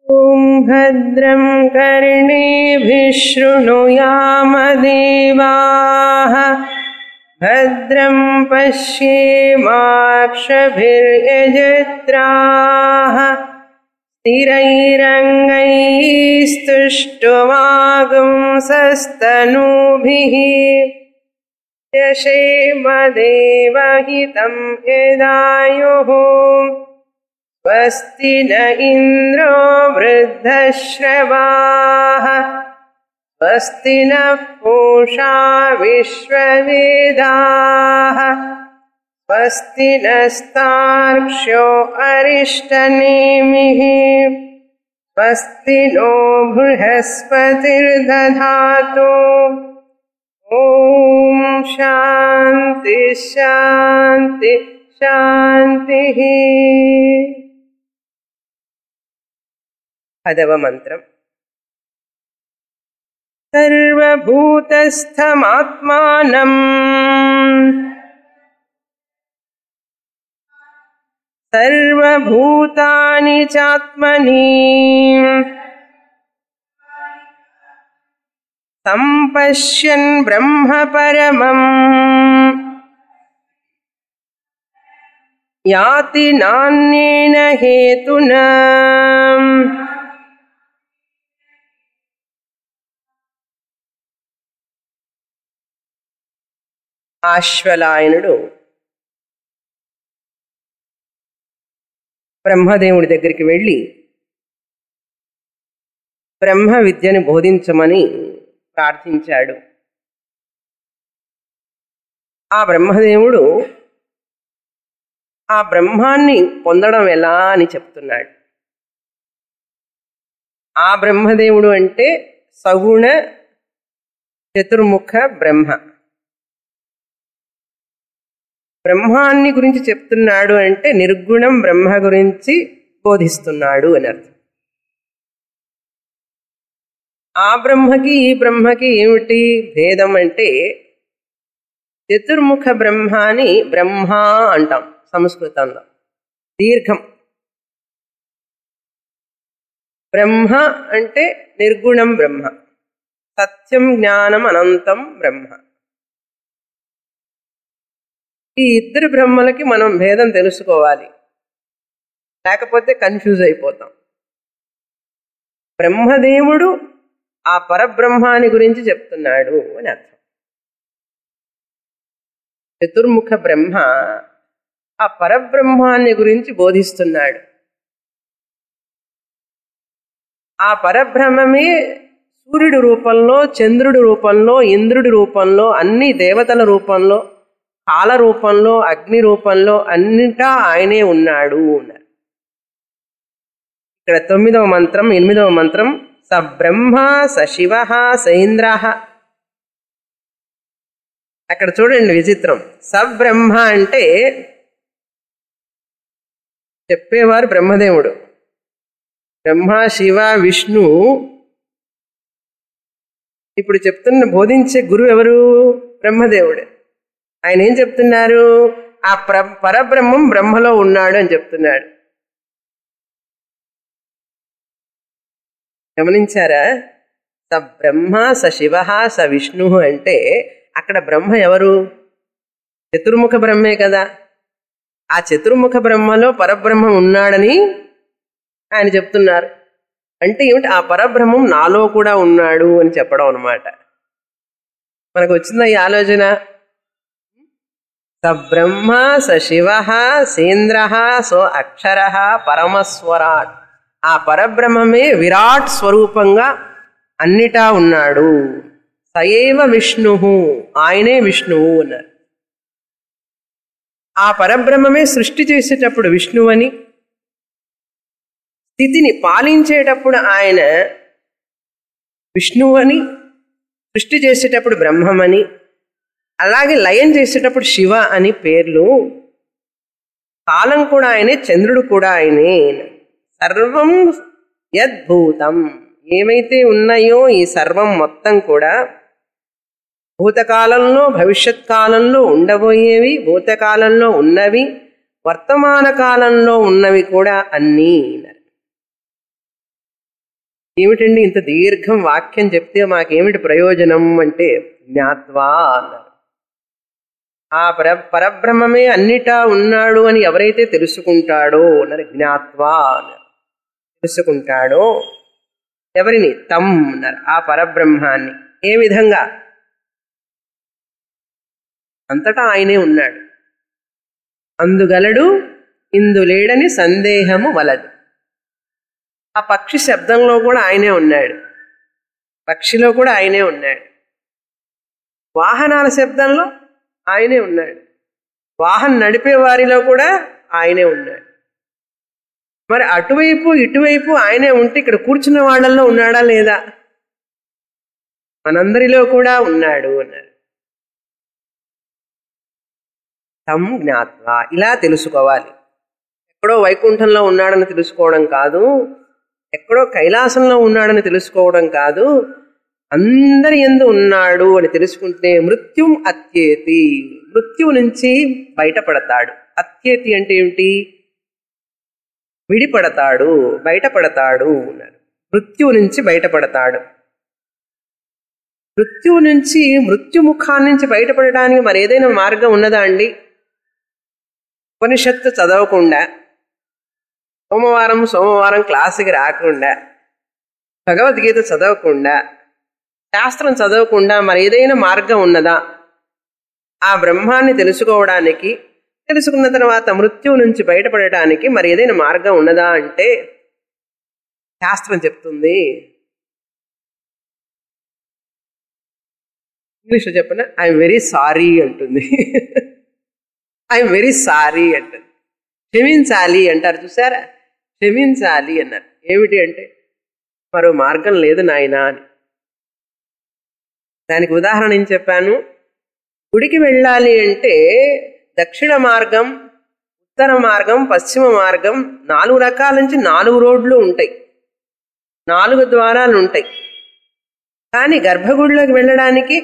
ॐ भद्रं कर्णेभिः शृणुयामदेवाः भद्रं पश्येमाक्षभिर्यजत्राः स्थिरैरङ्गैस्तुष्टुवागुंसस्तनूभिः यशेमदेवहितं यदायुः स्वस्ति न इन्द्रो वृद्धश्रवाः स्वस्ति नः पूषा विश्ववेदाः स्वस्ति नस्तार्क्ष्यो अरिष्टनेमिः स्वस्ति नो बृहस्पतिर्दधातु ॐ शान्ति शान्ति శాంతి పదవ మంత్రం సర్వభూతస్థమాత్మానం సర్వభూతాని చాత్మని సంపశ్యన్ బ్రహ్మ పరమం యాతి నాణ్యేన హేతునా ఆశ్వలాయనుడు బ్రహ్మదేవుడి దగ్గరికి వెళ్ళి బ్రహ్మ విద్యను బోధించమని ప్రార్థించాడు ఆ బ్రహ్మదేవుడు ఆ బ్రహ్మాన్ని పొందడం ఎలా అని చెప్తున్నాడు ఆ బ్రహ్మదేవుడు అంటే సగుణ చతుర్ముఖ బ్రహ్మ బ్రహ్మాన్ని గురించి చెప్తున్నాడు అంటే నిర్గుణం బ్రహ్మ గురించి బోధిస్తున్నాడు అని అర్థం ఆ బ్రహ్మకి ఈ బ్రహ్మకి ఏమిటి భేదం అంటే చతుర్ముఖ బ్రహ్మాని బ్రహ్మ అంటాం సంస్కృతంలో దీర్ఘం బ్రహ్మ అంటే నిర్గుణం బ్రహ్మ సత్యం జ్ఞానం అనంతం బ్రహ్మ ఈ ఇద్దరు బ్రహ్మలకి మనం భేదం తెలుసుకోవాలి లేకపోతే కన్ఫ్యూజ్ అయిపోతాం బ్రహ్మదేవుడు ఆ పరబ్రహ్మాని గురించి చెప్తున్నాడు అని అర్థం చతుర్ముఖ బ్రహ్మ ఆ పరబ్రహ్మాన్ని గురించి బోధిస్తున్నాడు ఆ పరబ్రహ్మమే సూర్యుడి రూపంలో చంద్రుడి రూపంలో ఇంద్రుడి రూపంలో అన్ని దేవతల రూపంలో కాల రూపంలో అగ్ని రూపంలో అన్నిటా ఆయనే ఉన్నాడు అన్నారు ఇక్కడ తొమ్మిదవ మంత్రం ఎనిమిదవ మంత్రం స బ్రహ్మ స శివ స ఇంద్ర అక్కడ చూడండి విచిత్రం సబ్రహ్మ అంటే చెప్పేవారు బ్రహ్మదేవుడు బ్రహ్మ శివ విష్ణు ఇప్పుడు చెప్తున్న బోధించే గురువు ఎవరు బ్రహ్మదేవుడు ఆయన ఏం చెప్తున్నారు ఆ ప్ర పరబ్రహ్మం బ్రహ్మలో ఉన్నాడు అని చెప్తున్నాడు గమనించారా స బ్రహ్మ స శివ స విష్ణు అంటే అక్కడ బ్రహ్మ ఎవరు చతుర్ముఖ బ్రహ్మే కదా ఆ చతుర్ముఖ బ్రహ్మలో పరబ్రహ్మం ఉన్నాడని ఆయన చెప్తున్నారు అంటే ఏమిటి ఆ పరబ్రహ్మం నాలో కూడా ఉన్నాడు అని చెప్పడం అనమాట మనకు వచ్చిందా ఈ ఆలోచన స బ్రహ్మ స శివ సేంద్ర సో అక్షర పరమస్వరాట్ ఆ పరబ్రహ్మమే విరాట్ స్వరూపంగా అన్నిటా ఉన్నాడు సయేవ విష్ణు ఆయనే విష్ణువు అన్నారు ఆ పరబ్రహ్మమే సృష్టి చేసేటప్పుడు విష్ణువని స్థితిని పాలించేటప్పుడు ఆయన విష్ణువని సృష్టి చేసేటప్పుడు బ్రహ్మమని అలాగే లయం చేసేటప్పుడు శివ అని పేర్లు కాలం కూడా ఆయనే చంద్రుడు కూడా ఆయనే సర్వం యద్భూతం ఏమైతే ఉన్నాయో ఈ సర్వం మొత్తం కూడా భూతకాలంలో భవిష్యత్ కాలంలో ఉండబోయేవి భూతకాలంలో ఉన్నవి వర్తమాన కాలంలో ఉన్నవి కూడా అన్నీ ఏమిటండి ఇంత దీర్ఘం వాక్యం చెప్తే మాకేమిటి ప్రయోజనం అంటే జ్ఞాత్వా అన్నారు ఆ పర పరబ్రహ్మమే అన్నిటా ఉన్నాడు అని ఎవరైతే తెలుసుకుంటాడో అన్నారు జ్ఞాత్వా అన్నారు తెలుసుకుంటాడో ఎవరిని తమ్ అన్నారు ఆ పరబ్రహ్మాన్ని ఏ విధంగా అంతటా ఆయనే ఉన్నాడు అందుగలడు ఇందులేడని సందేహము వలదు ఆ పక్షి శబ్దంలో కూడా ఆయనే ఉన్నాడు పక్షిలో కూడా ఆయనే ఉన్నాడు వాహనాల శబ్దంలో ఆయనే ఉన్నాడు వాహనం నడిపే వారిలో కూడా ఆయనే ఉన్నాడు మరి అటువైపు ఇటువైపు ఆయనే ఉంటే ఇక్కడ కూర్చున్న వాళ్ళల్లో ఉన్నాడా లేదా మనందరిలో కూడా ఉన్నాడు అన్నారు తం జ్ఞాత్వ ఇలా తెలుసుకోవాలి ఎక్కడో వైకుంఠంలో ఉన్నాడని తెలుసుకోవడం కాదు ఎక్కడో కైలాసంలో ఉన్నాడని తెలుసుకోవడం కాదు అందరి ఎందు ఉన్నాడు అని తెలుసుకుంటే మృత్యుం అత్యేతి మృత్యువు నుంచి బయటపడతాడు అత్యేతి అంటే ఏమిటి విడిపడతాడు బయటపడతాడు అన్నారు మృత్యువు నుంచి బయటపడతాడు మృత్యువు నుంచి మృత్యుముఖాన్ని నుంచి బయటపడడానికి మరి ఏదైనా మార్గం ఉన్నదా అండి ఉపనిషత్తు చదవకుండా సోమవారం సోమవారం క్లాసుకి రాకుండా భగవద్గీత చదవకుండా శాస్త్రం చదవకుండా మరి ఏదైనా మార్గం ఉన్నదా ఆ బ్రహ్మాన్ని తెలుసుకోవడానికి తెలుసుకున్న తర్వాత మృత్యువు నుంచి బయటపడటానికి మరి ఏదైనా మార్గం ఉన్నదా అంటే శాస్త్రం చెప్తుంది ఇంగ్లీష్లో చెప్పిన ఐఎమ్ వెరీ సారీ అంటుంది ఐఎమ్ వెరీ సారీ అంటుంది క్షమించాలి అంటారు చూసారా క్షమించాలి అన్నారు ఏమిటి అంటే మరో మార్గం లేదు నాయనా అని దానికి ఉదాహరణ ఏం చెప్పాను గుడికి వెళ్ళాలి అంటే దక్షిణ మార్గం ఉత్తర మార్గం పశ్చిమ మార్గం నాలుగు రకాల నుంచి నాలుగు రోడ్లు ఉంటాయి నాలుగు ద్వారాలు ఉంటాయి కానీ గర్భగుడిలోకి వెళ్ళడానికి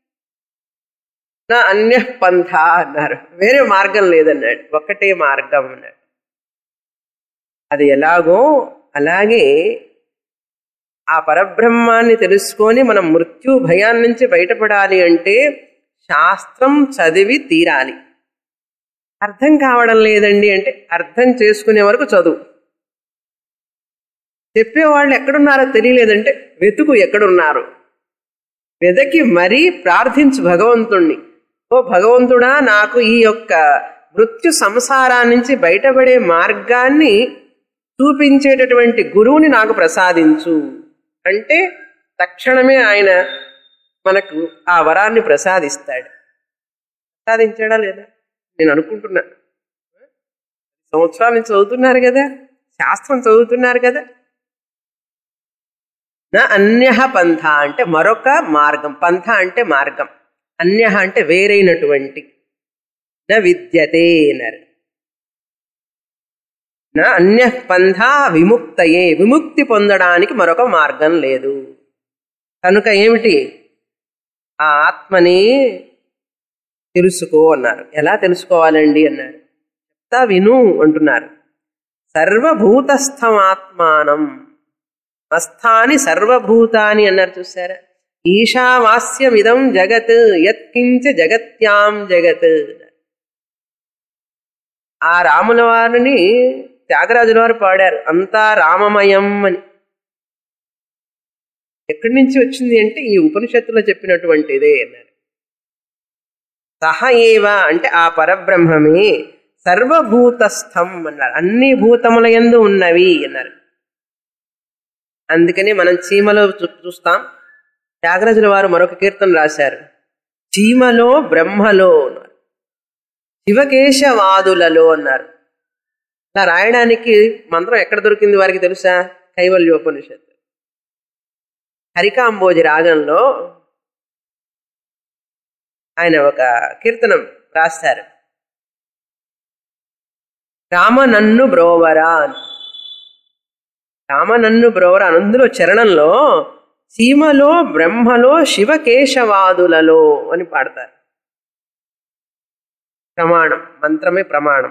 నా అన్య పంథ అన్నారు వేరే మార్గం లేదన్నాడు ఒక్కటే మార్గం అన్నాడు అది ఎలాగో అలాగే ఆ పరబ్రహ్మాన్ని తెలుసుకొని మనం మృత్యు భయాన్ని నుంచి బయటపడాలి అంటే శాస్త్రం చదివి తీరాలి అర్థం కావడం లేదండి అంటే అర్థం చేసుకునే వరకు చదువు చెప్పేవాళ్ళు ఎక్కడున్నారో తెలియలేదంటే వెతుకు ఎక్కడున్నారు వెదకి మరీ ప్రార్థించు భగవంతుణ్ణి ఓ భగవంతుడా నాకు ఈ యొక్క మృత్యు సంసారా నుంచి బయటపడే మార్గాన్ని చూపించేటటువంటి గురువుని నాకు ప్రసాదించు అంటే తక్షణమే ఆయన మనకు ఆ వరాన్ని ప్రసాదిస్తాడు ప్రసాదించాడా లేదా నేను అనుకుంటున్నా సంవత్సరాల నుంచి చదువుతున్నారు కదా శాస్త్రం చదువుతున్నారు కదా నా అన్య పంథ అంటే మరొక మార్గం పంథ అంటే మార్గం అన్య అంటే వేరైనటువంటి నా విద్యతే అన్నారు నా అన్య పంథ విముక్తయే విముక్తి పొందడానికి మరొక మార్గం లేదు కనుక ఏమిటి ఆ ఆత్మని తెలుసుకో అన్నారు ఎలా తెలుసుకోవాలండి అన్నారు చెప్తా విను అంటున్నారు సర్వభూతస్థమాత్మానం మస్థాని సర్వభూతాని అన్నారు చూసారా ఈశావాస్యమిదం జగత్ యత్కించ జగత్యాం జగత్ ఆ రాముల వారిని త్యాగరాజుల వారు పాడారు అంతా రామమయం అని ఎక్కడి నుంచి వచ్చింది అంటే ఈ ఉపనిషత్తులో చెప్పినటువంటిదే అన్నారు సహ ఏవ అంటే ఆ పరబ్రహ్మమే సర్వభూతస్థం అన్నారు అన్ని భూతముల యందు ఉన్నవి అన్నారు అందుకని మనం చీమలో చూ- చూస్తాం త్యాగరాజుల వారు మరొక కీర్తన రాశారు చీమలో బ్రహ్మలో అన్నారు శివకేశవాదులలో అన్నారు ఇలా రాయడానికి మంత్రం ఎక్కడ దొరికింది వారికి తెలుసా కైవల్యోపనిషత్తు హరికాంబోజి రాగంలో ఆయన ఒక కీర్తనం రాస్తారు రామ నన్ను బ్రోవరా అని రామ నన్ను బ్రోవరా అని అందులో చరణంలో సీమలో బ్రహ్మలో శివకేశవాదులలో అని పాడతారు ప్రమాణం మంత్రమే ప్రమాణం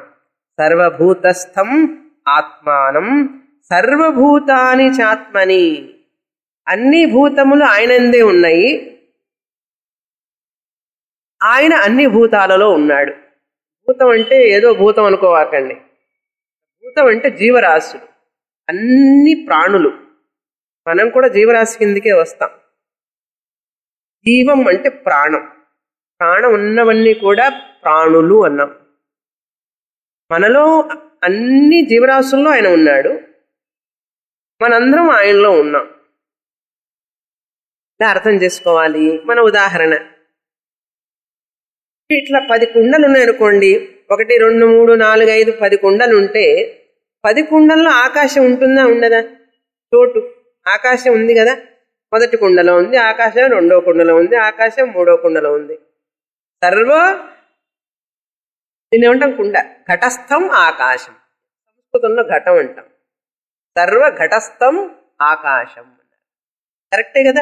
సర్వభూతస్థం ఆత్మానం సర్వభూతాని చాత్మని అన్ని భూతములు ఆయనందే ఉన్నాయి ఆయన అన్ని భూతాలలో ఉన్నాడు భూతం అంటే ఏదో భూతం అనుకోవాకండి భూతం అంటే జీవరాశులు అన్ని ప్రాణులు మనం కూడా జీవరాశి కిందకే వస్తాం జీవం అంటే ప్రాణం ప్రాణం ఉన్నవన్నీ కూడా ప్రాణులు అన్నాం మనలో అన్ని జీవరాశుల్లో ఆయన ఉన్నాడు మనందరం ఆయనలో ఉన్నాం ఇలా అర్థం చేసుకోవాలి మన ఉదాహరణ ఇట్లా పది కుండలు ఉన్నాయనుకోండి ఒకటి రెండు మూడు నాలుగు ఐదు పది కుండలు ఉంటే పది కుండల్లో ఆకాశం ఉంటుందా ఉండదా చోటు ఆకాశం ఉంది కదా మొదటి కుండలో ఉంది ఆకాశం రెండో కుండలో ఉంది ఆకాశం మూడో కుండలో ఉంది సర్వ దీన్ని ఏమంటాం కుండ ఘటస్థం ఆకాశం సంస్కృతంలో ఘటం అంటాం సర్వ ఘటస్థం ఆకాశం కరెక్టే కదా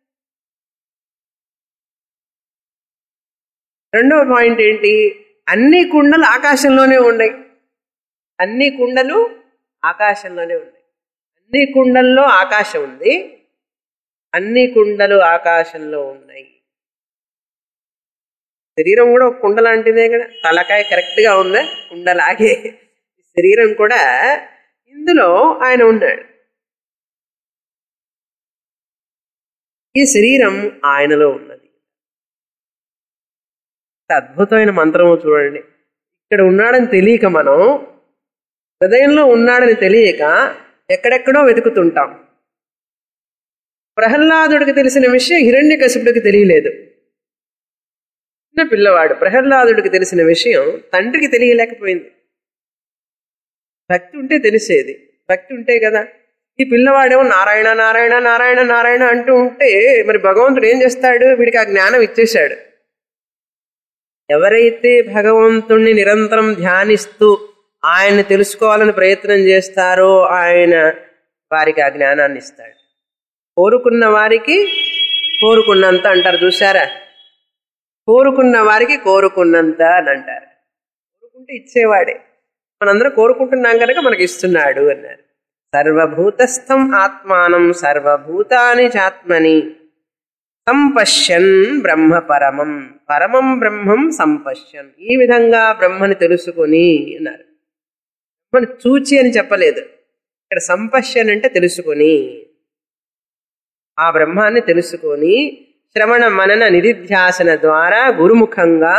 రెండవ పాయింట్ ఏంటి అన్ని కుండలు ఆకాశంలోనే ఉన్నాయి అన్ని కుండలు ఆకాశంలోనే ఉన్నాయి అన్ని కుండల్లో ఆకాశం ఉంది అన్ని కుండలు ఆకాశంలో ఉన్నాయి శరీరం కూడా ఒక కుండ లాంటిదే కదా తలకాయ కరెక్ట్గా ఉందా కుండలాగే శరీరం కూడా ఇందులో ఆయన ఉన్నాడు ఈ శరీరం ఆయనలో ఉన్నది అద్భుతమైన మంత్రము చూడండి ఇక్కడ ఉన్నాడని తెలియక మనం హృదయంలో ఉన్నాడని తెలియక ఎక్కడెక్కడో వెతుకుతుంటాం ప్రహ్లాదుడికి తెలిసిన విషయం హిరణ్యకశిపుడికి తెలియలేదు చిన్న పిల్లవాడు ప్రహ్లాదుడికి తెలిసిన విషయం తండ్రికి తెలియలేకపోయింది భక్తి ఉంటే తెలిసేది భక్తి ఉంటే కదా ఈ పిల్లవాడేమో నారాయణ నారాయణ నారాయణ నారాయణ అంటూ ఉంటే మరి భగవంతుడు ఏం చేస్తాడు వీడికి ఆ జ్ఞానం ఇచ్చేశాడు ఎవరైతే భగవంతుణ్ణి నిరంతరం ధ్యానిస్తూ ఆయన్ని తెలుసుకోవాలని ప్రయత్నం చేస్తారో ఆయన వారికి ఆ జ్ఞానాన్ని ఇస్తాడు కోరుకున్న వారికి కోరుకున్నంత అంటారు చూసారా కోరుకున్న వారికి కోరుకున్నంత అని అంటారు కోరుకుంటే ఇచ్చేవాడే మనందరం కోరుకుంటున్నాం కనుక మనకి ఇస్తున్నాడు అన్నారు సర్వభూతస్థం ఆత్మానం సర్వభూతాని చాత్మని సంపశ్యన్ బ్రహ్మ పరమం పరమం బ్రహ్మం సంపశ్యన్ ఈ విధంగా బ్రహ్మని తెలుసుకొని అన్నారు బ్రహ్మని చూచి అని చెప్పలేదు ఇక్కడ సంపశ్యన్ అంటే తెలుసుకొని ఆ బ్రహ్మాన్ని తెలుసుకొని శ్రవణ మనన నిధిధ్యాసన ద్వారా గురుముఖంగా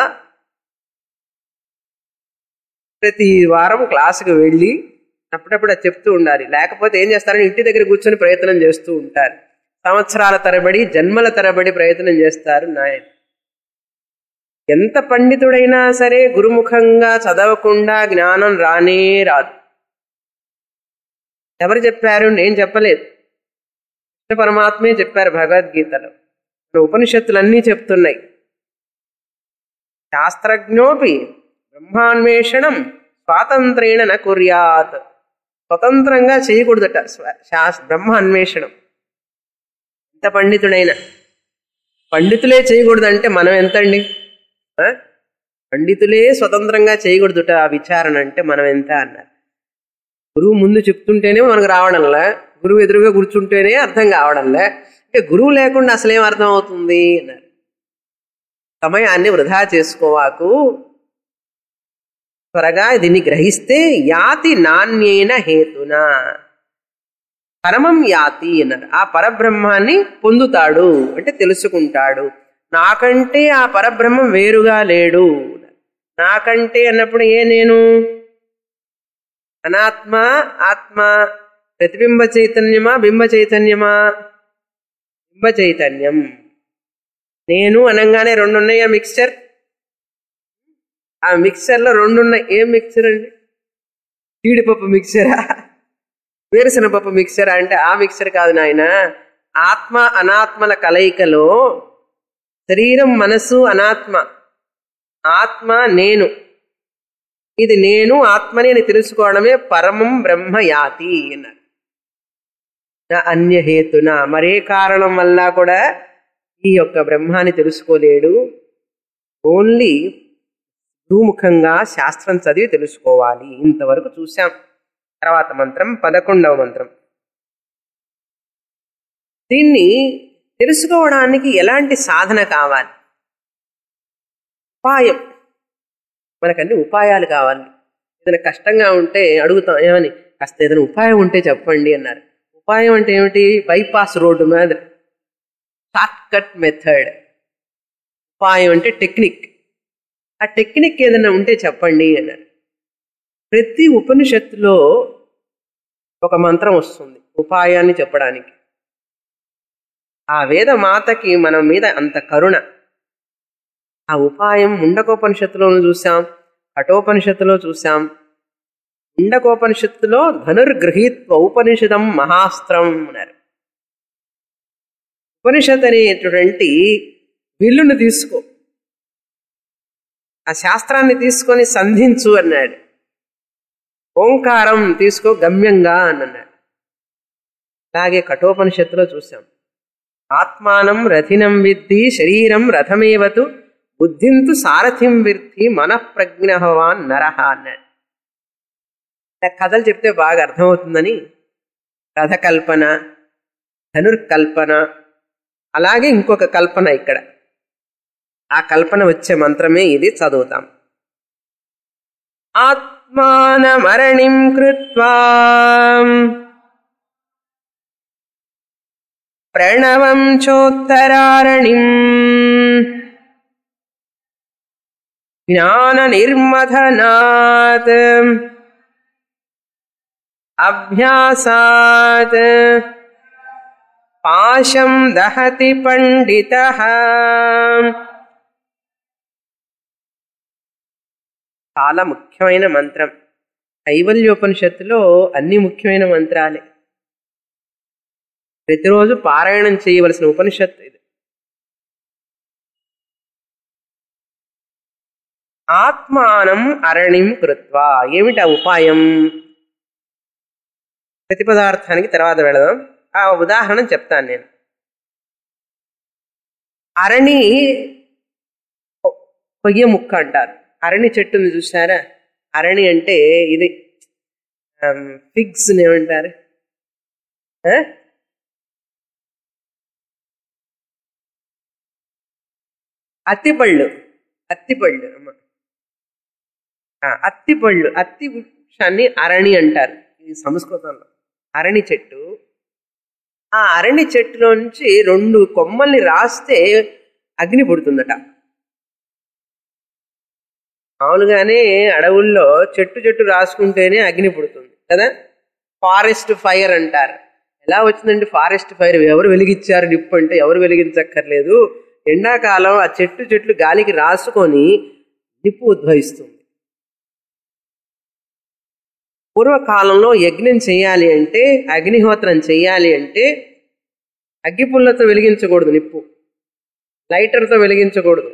ప్రతి వారం క్లాసుకు వెళ్ళి అప్పుడప్పుడు అది చెప్తూ ఉండాలి లేకపోతే ఏం చేస్తారని ఇంటి దగ్గర కూర్చొని ప్రయత్నం చేస్తూ ఉంటారు సంవత్సరాల తరబడి జన్మల తరబడి ప్రయత్నం చేస్తారు నాయన ఎంత పండితుడైనా సరే గురుముఖంగా చదవకుండా జ్ఞానం రానే రాదు ఎవరు చెప్పారు నేను చెప్పలేదు కృష్ణ పరమాత్మే చెప్పారు భగవద్గీతలో మన ఉపనిషత్తులన్నీ చెప్తున్నాయి శాస్త్రజ్ఞోపి బ్రహ్మాన్వేషణం స్వాతంత్రేణ న కుర్యాత్ స్వతంత్రంగా చేయకూడదట స్వ- శాస్ బ్రహ్మ అన్వేషణం ఎంత పండితుడైనా పండితులే చేయకూడదంటే మనం ఎంతండి ఆ? పండితులే స్వతంత్రంగా చేయకూడదుట ఆ విచారణ అంటే మనం ఎంత అన్నారు గురువు ముందు చెప్తుంటేనే మనకు రావడంలే గురువు ఎదురుగా కూర్చుంటేనే అర్థం కావడంలే అంటే గురువు లేకుండా అసలేం అర్థం అవుతుంది అన్నారు సమయాన్ని వృధా చేసుకోవాకు త్వరగా దీన్ని గ్రహిస్తే యాతి నాణ్యేన హేతున పరమం యాతి అన్నారు ఆ పరబ్రహ్మాన్ని పొందుతాడు అంటే తెలుసుకుంటాడు నాకంటే ఆ పరబ్రహ్మం వేరుగా లేడు నాకంటే అన్నప్పుడు ఏ నేను అనాత్మ ఆత్మ ప్రతిబింబ చైతన్యమా బింబ చైతన్యమా బింబ చైతన్యం నేను అనగానే రెండు ఉన్నాయా మిక్స్చర్ ఆ మిక్చర్లో రెండు ఉన్నాయి ఏం మిక్చర్ అండి జీడిపప్పు మిక్చరా వేరుశనగపప్పు మిక్చర్ అంటే ఆ మిక్చర్ కాదు నాయన ఆత్మ అనాత్మల కలయికలో శరీరం మనసు అనాత్మ ఆత్మ నేను ఇది నేను ఆత్మని అని తెలుసుకోవడమే పరమం బ్రహ్మ యాతి అన్నారు నా అన్యహేతున మరే కారణం వల్ల కూడా ఈ యొక్క బ్రహ్మాన్ని తెలుసుకోలేడు ఓన్లీ భూముఖంగా శాస్త్రం చదివి తెలుసుకోవాలి ఇంతవరకు చూశాం తర్వాత మంత్రం పదకొండవ మంత్రం దీన్ని తెలుసుకోవడానికి ఎలాంటి సాధన కావాలి ఉపాయం మనకన్ని ఉపాయాలు కావాలి ఏదైనా కష్టంగా ఉంటే అడుగుతాం ఏమని కాస్త ఏదైనా ఉపాయం ఉంటే చెప్పండి అన్నారు ఉపాయం అంటే ఏమిటి బైపాస్ రోడ్డు మీద షార్ట్ కట్ మెథడ్ ఉపాయం అంటే టెక్నిక్ ఆ టెక్నిక్ ఏదైనా ఉంటే చెప్పండి అన్నారు ప్రతి ఉపనిషత్తులో ఒక మంత్రం వస్తుంది ఉపాయాన్ని చెప్పడానికి ఆ వేద మాతకి మన మీద అంత కరుణ ఆ ఉపాయం ముండకోపనిషత్తులోను చూసాం కఠోపనిషత్తులో చూసాం ముండకోపనిషత్తులో ధనుర్గృహీత్వ ఉపనిషదం మహాస్త్రం అన్నారు ఉపనిషత్ అనేటువంటి విల్లును తీసుకో ఆ శాస్త్రాన్ని తీసుకొని సంధించు అన్నాడు ఓంకారం తీసుకో గమ్యంగా అని అన్నాడు అలాగే కఠోపనిషత్తులో చూసాం ఆత్మానం రథినం విద్ధి శరీరం రథమేవతు బుద్ధింతు సారథిం విద్ధి మనఃప్రజ్ఞవాన్ నరహ అన్నాడు ఇలా కథలు చెప్తే బాగా అర్థమవుతుందని రథకల్పన ధనుర్కల్పన అలాగే ఇంకొక కల్పన ఇక్కడ ఆ కల్పన వచ్చే మంత్రమే ఇది చదువుతాం ఆత్మానమరణిం కృత్వా ప్రణవం చోత్తరారణిం జ్ఞాన నిర్మథనాత్ అభ్యాసాత్ పాశం దహతి పండిత చాలా ముఖ్యమైన మంత్రం కైవల్యోపనిషత్తులో అన్ని ముఖ్యమైన మంత్రాలే ప్రతిరోజు పారాయణం చేయవలసిన ఉపనిషత్తు ఇది ఆత్మానం అరణిం కృత్వా ఏమిటి ఆ ఉపాయం ప్రతిపదార్థానికి తర్వాత వెళదాం ఆ ఉదాహరణ చెప్తాను నేను అరణి కొయ్య ముక్క అంటారు అరణి చెట్టుని చూసారా అరణి అంటే ఇది ఫిగ్స్ ఏమంటారు ఆ? అత్తిపళ్ళు అత్తిపళ్ళు అమ్మ ఆ, అత్తిపళ్ళు అత్తి వృక్షాన్ని అరణి అంటారు ఇది సంస్కృతంలో అరణి చెట్టు ఆ అరణి చెట్టులో నుంచి రెండు కొమ్మల్ని రాస్తే అగ్ని పుడుతుందట మామూలుగానే అడవుల్లో చెట్టు చెట్టు రాసుకుంటేనే అగ్ని పుడుతుంది కదా ఫారెస్ట్ ఫైర్ అంటారు ఎలా వచ్చిందండి ఫారెస్ట్ ఫైర్ ఎవరు వెలిగించారు నిప్పు అంటే ఎవరు వెలిగించక్కర్లేదు ఎండాకాలం ఆ చెట్టు చెట్లు గాలికి రాసుకొని నిప్పు ఉద్భవిస్తుంది పూర్వకాలంలో యజ్ఞం చేయాలి అంటే అగ్నిహోత్రం చేయాలి అంటే అగ్గిపుల్లతో వెలిగించకూడదు నిప్పు లైటర్తో వెలిగించకూడదు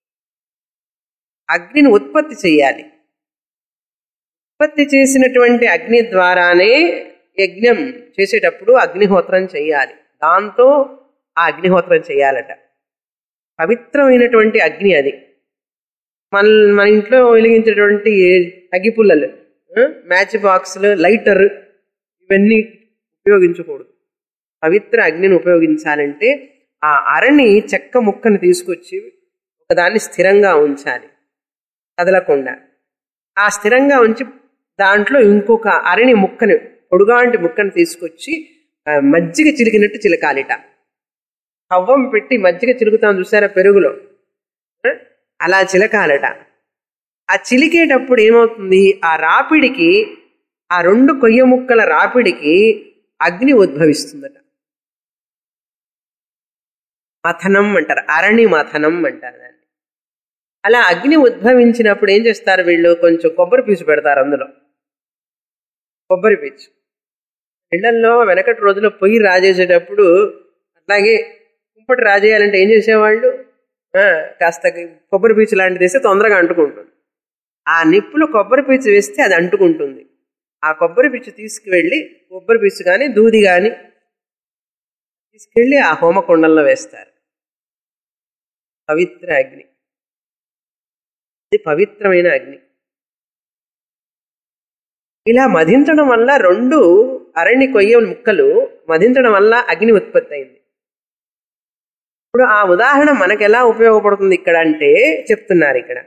అగ్నిని ఉత్పత్తి చేయాలి ఉత్పత్తి చేసినటువంటి అగ్ని ద్వారానే యజ్ఞం చేసేటప్పుడు అగ్నిహోత్రం చేయాలి దాంతో ఆ అగ్నిహోత్రం చేయాలట పవిత్రమైనటువంటి అగ్ని అది మన మన ఇంట్లో వెలిగించేటువంటి అగ్గిపుల్లలు ఆ, మ్యాచ్ బాక్సులు లైటర్ ఇవన్నీ ఉపయోగించకూడదు పవిత్ర అగ్నిని ఉపయోగించాలంటే ఆ అరణి చెక్క ముక్కను తీసుకొచ్చి ఒకదాన్ని స్థిరంగా ఉంచాలి కదలకుండా ఆ స్థిరంగా ఉంచి దాంట్లో ఇంకొక అరణి ముక్కను పొడుగాంటి ముక్కను తీసుకొచ్చి ఆ, మజ్జిగ చిలికినట్టు చిలకాలిట కవ్వం పెట్టి మజ్జిగ చిలుకుతాం చూసారా పెరుగులో ఆ? అలా చిలకాలట ఆ చిలికేటప్పుడు ఏమవుతుంది ఆ రాపిడికి ఆ రెండు కొయ్య ముక్కల రాపిడికి అగ్ని ఉద్భవిస్తుందట మథనం అంటారు అరణి మథనం అంటారు దాన్ని అలా అగ్ని ఉద్భవించినప్పుడు ఏం చేస్తారు వీళ్ళు కొంచెం కొబ్బరి పీచు పెడతారు అందులో కొబ్బరి పీచు ఇళ్లల్లో వెనకటి రోజుల్లో పొయ్యి రాజేసేటప్పుడు అట్లాగే కుంపటి రాజేయాలంటే ఏం చేసేవాళ్ళు ఆ, కాస్త కొబ్బరి పీచు లాంటిది వేస్తే తొందరగా అంటుకుంటుంది ఆ నిప్పులో కొబ్బరి పీచు వేస్తే అది అంటుకుంటుంది ఆ కొబ్బరి పీచు తీసుకువెళ్ళి కొబ్బరి పీచు కానీ దూది కానీ తీసుకెళ్ళి ఆ హోమకుండంలో వేస్తారు పవిత్ర అగ్ని ఇది పవిత్రమైన అగ్ని ఇలా మధించడం వల్ల రెండు అరణి కొయ్య ముక్కలు మధించడం వల్ల అగ్ని ఉత్పత్తి అయింది ఇప్పుడు ఆ ఉదాహరణ మనకు ఎలా ఉపయోగపడుతుంది ఇక్కడ అంటే చెప్తున్నారు ఇక్కడ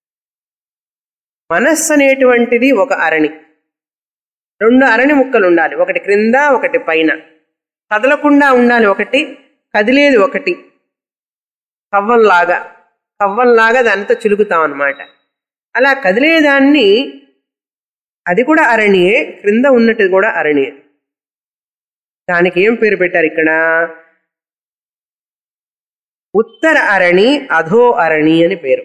మనస్సు అనేటువంటిది ఒక అరణి రెండు అరణి ముక్కలు ఉండాలి ఒకటి క్రింద ఒకటి పైన కదలకుండా ఉండాలి ఒకటి కదిలేది ఒకటి కవ్వంలాగా కవ్వంలాగా దానితో చిలుకుతాం అన్నమాట అలా కదిలేదాన్ని అది కూడా అరణియే క్రింద ఉన్నట్టు కూడా అరణియే దానికి ఏం పేరు పెట్టారు ఇక్కడ ఉత్తర అరణి అధో అరణి అని పేరు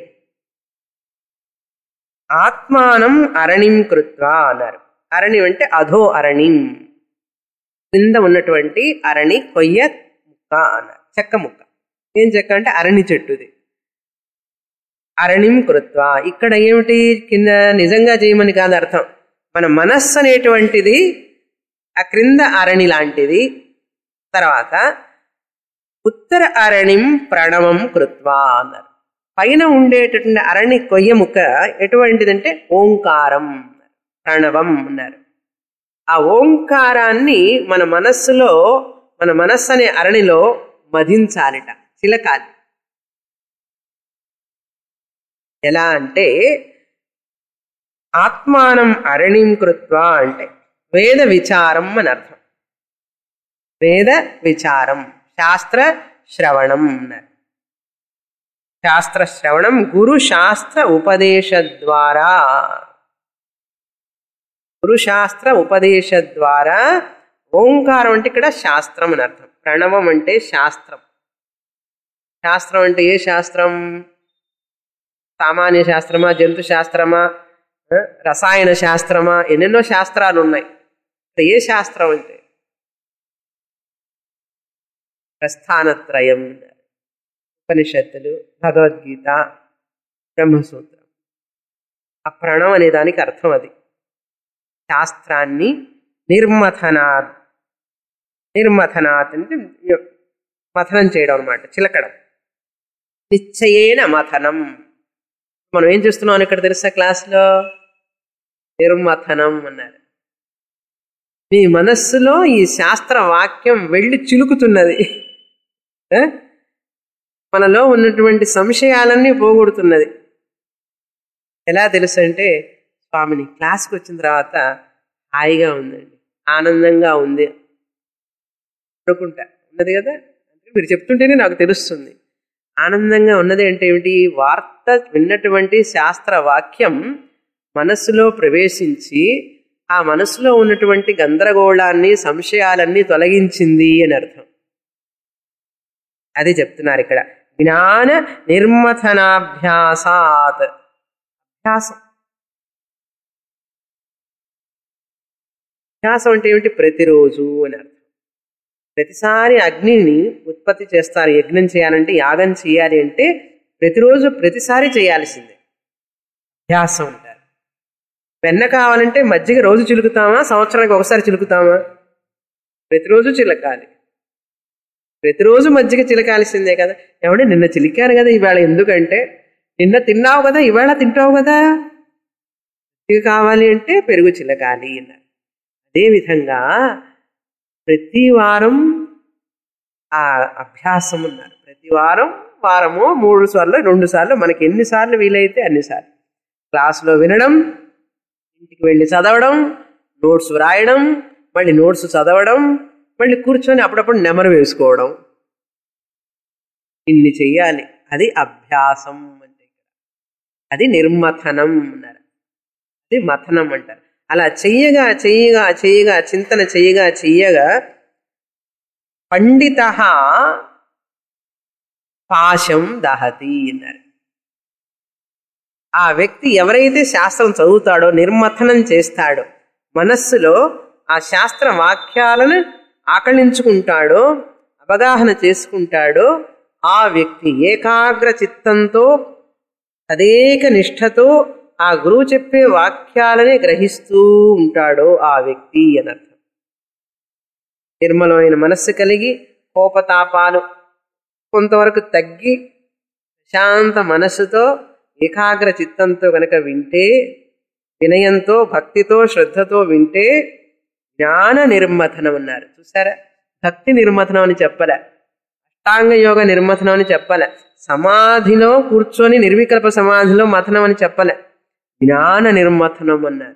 ఆత్మానం అరణిం కృత్వా అన్నారు అరణి అంటే అధో అరణిం క్రింద ఉన్నటువంటి అరణి కొయ్య ముక్క అన్నారు చెక్క ముక్క ఏం చెక్క అంటే అరణి చెట్టుది అరణిం కృత్వా ఇక్కడ ఏమిటి కింద నిజంగా చేయమని కాదు అర్థం మన మనస్సు అనేటువంటిది ఆ క్రింద అరణి లాంటిది తర్వాత ఉత్తర అరణిం ప్రణవం కృత్వా అన్నారు పైన ఉండేటటువంటి అరణి కొయ్య ముక్క ఎటువంటిదంటే ఓంకారం ప్రణవం అన్నారు ఆ ఓంకారాన్ని మన మనస్సులో మన మనస్సు అనే అరణిలో మధించాలిట చిలకాలి ఎలా అంటే ఆత్మానం అరణిం కృత్వా అంటే వేద విచారం అని అర్థం వేద విచారం శాస్త్ర శ్రవణం అన్నారు శాస్త్ర శ్రవణం గురు శాస్త్ర ఉపదేశ ద్వారా గురు శాస్త్ర ఉపదేశ ద్వారా ఓంకారం అంటే ఇక్కడ శాస్త్రం అని అర్థం ప్రణవం అంటే శాస్త్రం శాస్త్రం అంటే ఏ శాస్త్రం సామాన్య శాస్త్రమా జంతు శాస్త్రమా ఆ, రసాయన శాస్త్రమా ఎన్నెన్నో శాస్త్రాలు ఉన్నాయి ఇక్కడ ఏ శాస్త్రం అంటే ప్రస్థానత్రయం ఉపనిషత్తులు భగవద్గీత బ్రహ్మసూత్రం ఆ ప్రణవం అనే దానికి అర్థం అది శాస్త్రాన్ని నిర్మథనాత్ నిర్మథనాత్ అంటే మథనం చేయడం అనమాట చిలకడం నిశ్చయేన మథనం మనం ఏం చేస్తున్నాం ఇక్కడ తెలుసా క్లాస్లో నిర్మథనం అన్నారు మీ మనస్సులో ఈ శాస్త్ర వాక్యం వెళ్ళి చిలుకుతున్నది ఆ? మనలో ఉన్నటువంటి సంశయాలన్నీ పోగొడుతున్నది ఎలా తెలుసు అంటే స్వామిని క్లాస్కి వచ్చిన తర్వాత హాయిగా ఉందండి ఆనందంగా ఉంది అనుకుంటా ఉన్నది కదా అంటే మీరు చెప్తుంటేనే నాకు తెలుస్తుంది ఆనందంగా ఉన్నది అంటే ఏమిటి వార్త విన్నటువంటి శాస్త్ర వాక్యం మనస్సులో ప్రవేశించి ఆ మనసులో ఉన్నటువంటి గందరగోళాన్ని సంశయాలన్నీ తొలగించింది అని అర్థం అది చెప్తున్నారు ఇక్కడ జ్ఞాన నిర్మథనాభ్యాసాత్ అభ్యాసం అభ్యాసం అంటే ఏమిటి ప్రతిరోజు అని అర్థం ప్రతిసారి అగ్నిని ఉత్పత్తి చేస్తారు యజ్ఞం చేయాలంటే యాగం చేయాలి అంటే ప్రతిరోజు ప్రతిసారి చేయాల్సిందే అభ్యాసం అంటారు వెన్న కావాలంటే మజ్జిగ రోజు చిలుకుతామా సంవత్సరానికి ఒకసారి చిలుకుతామా ప్రతిరోజు చిలకాలి ప్రతిరోజు మజ్జిగ చిలకాల్సిందే కదా ఏమంటే నిన్న చిలికాను కదా ఇవాళ ఎందుకంటే నిన్న తిన్నావు కదా ఇవాళ తింటావు కదా మజ్జిగ కావాలి అంటే పెరుగు చిలకాలి అన్నారు అదేవిధంగా ప్రతి వారం ఆ అభ్యాసం ఉన్నారు ప్రతి వారం వారము మూడు సార్లు రెండు సార్లు మనకి ఎన్నిసార్లు వీలైతే అన్నిసార్లు క్లాసులో వినడం ఇంటికి వెళ్ళి చదవడం నోట్స్ వ్రాయడం మళ్ళీ నోట్స్ చదవడం మళ్ళీ కూర్చొని అప్పుడప్పుడు నెమరు వేసుకోవడం ఇన్ని చెయ్యాలి అది అభ్యాసం అంటే అది నిర్మథనం అన్నారు అది మథనం అంటారు అలా చెయ్యగా చెయ్యగా చెయ్యగా చింతన చెయ్యగా చెయ్యగా పండిత పాశం దహతి అన్నారు ఆ వ్యక్తి ఎవరైతే శాస్త్రం చదువుతాడో నిర్మథనం చేస్తాడో మనస్సులో ఆ శాస్త్ర వాక్యాలను ఆకళించుకుంటాడో అవగాహన చేసుకుంటాడో ఆ వ్యక్తి ఏకాగ్ర చిత్తంతో తదేక నిష్ఠతో ఆ గురువు చెప్పే వాక్యాలనే గ్రహిస్తూ ఉంటాడో ఆ వ్యక్తి అనర్థం నిర్మలమైన మనస్సు కలిగి కోపతాపాలు కొంతవరకు తగ్గి శాంత మనస్సుతో ఏకాగ్ర చిత్తంతో కనుక వింటే వినయంతో భక్తితో శ్రద్ధతో వింటే జ్ఞాన నిర్మథనం అన్నారు చూసారా భక్తి నిర్మథనం అని చెప్పలే అష్టాంగ యోగ నిర్మథనం అని చెప్పలే సమాధిలో కూర్చొని నిర్వికల్ప సమాధిలో మథనం అని చెప్పలే జ్ఞాన నిర్మథనం అన్నారు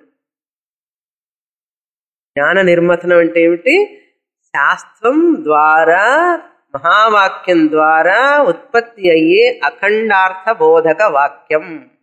జ్ఞాన నిర్మథనం అంటే ఏమిటి శాస్త్రం ద్వారా మహావాక్యం ద్వారా ఉత్పత్తి అయ్యే అఖండార్థ బోధక వాక్యం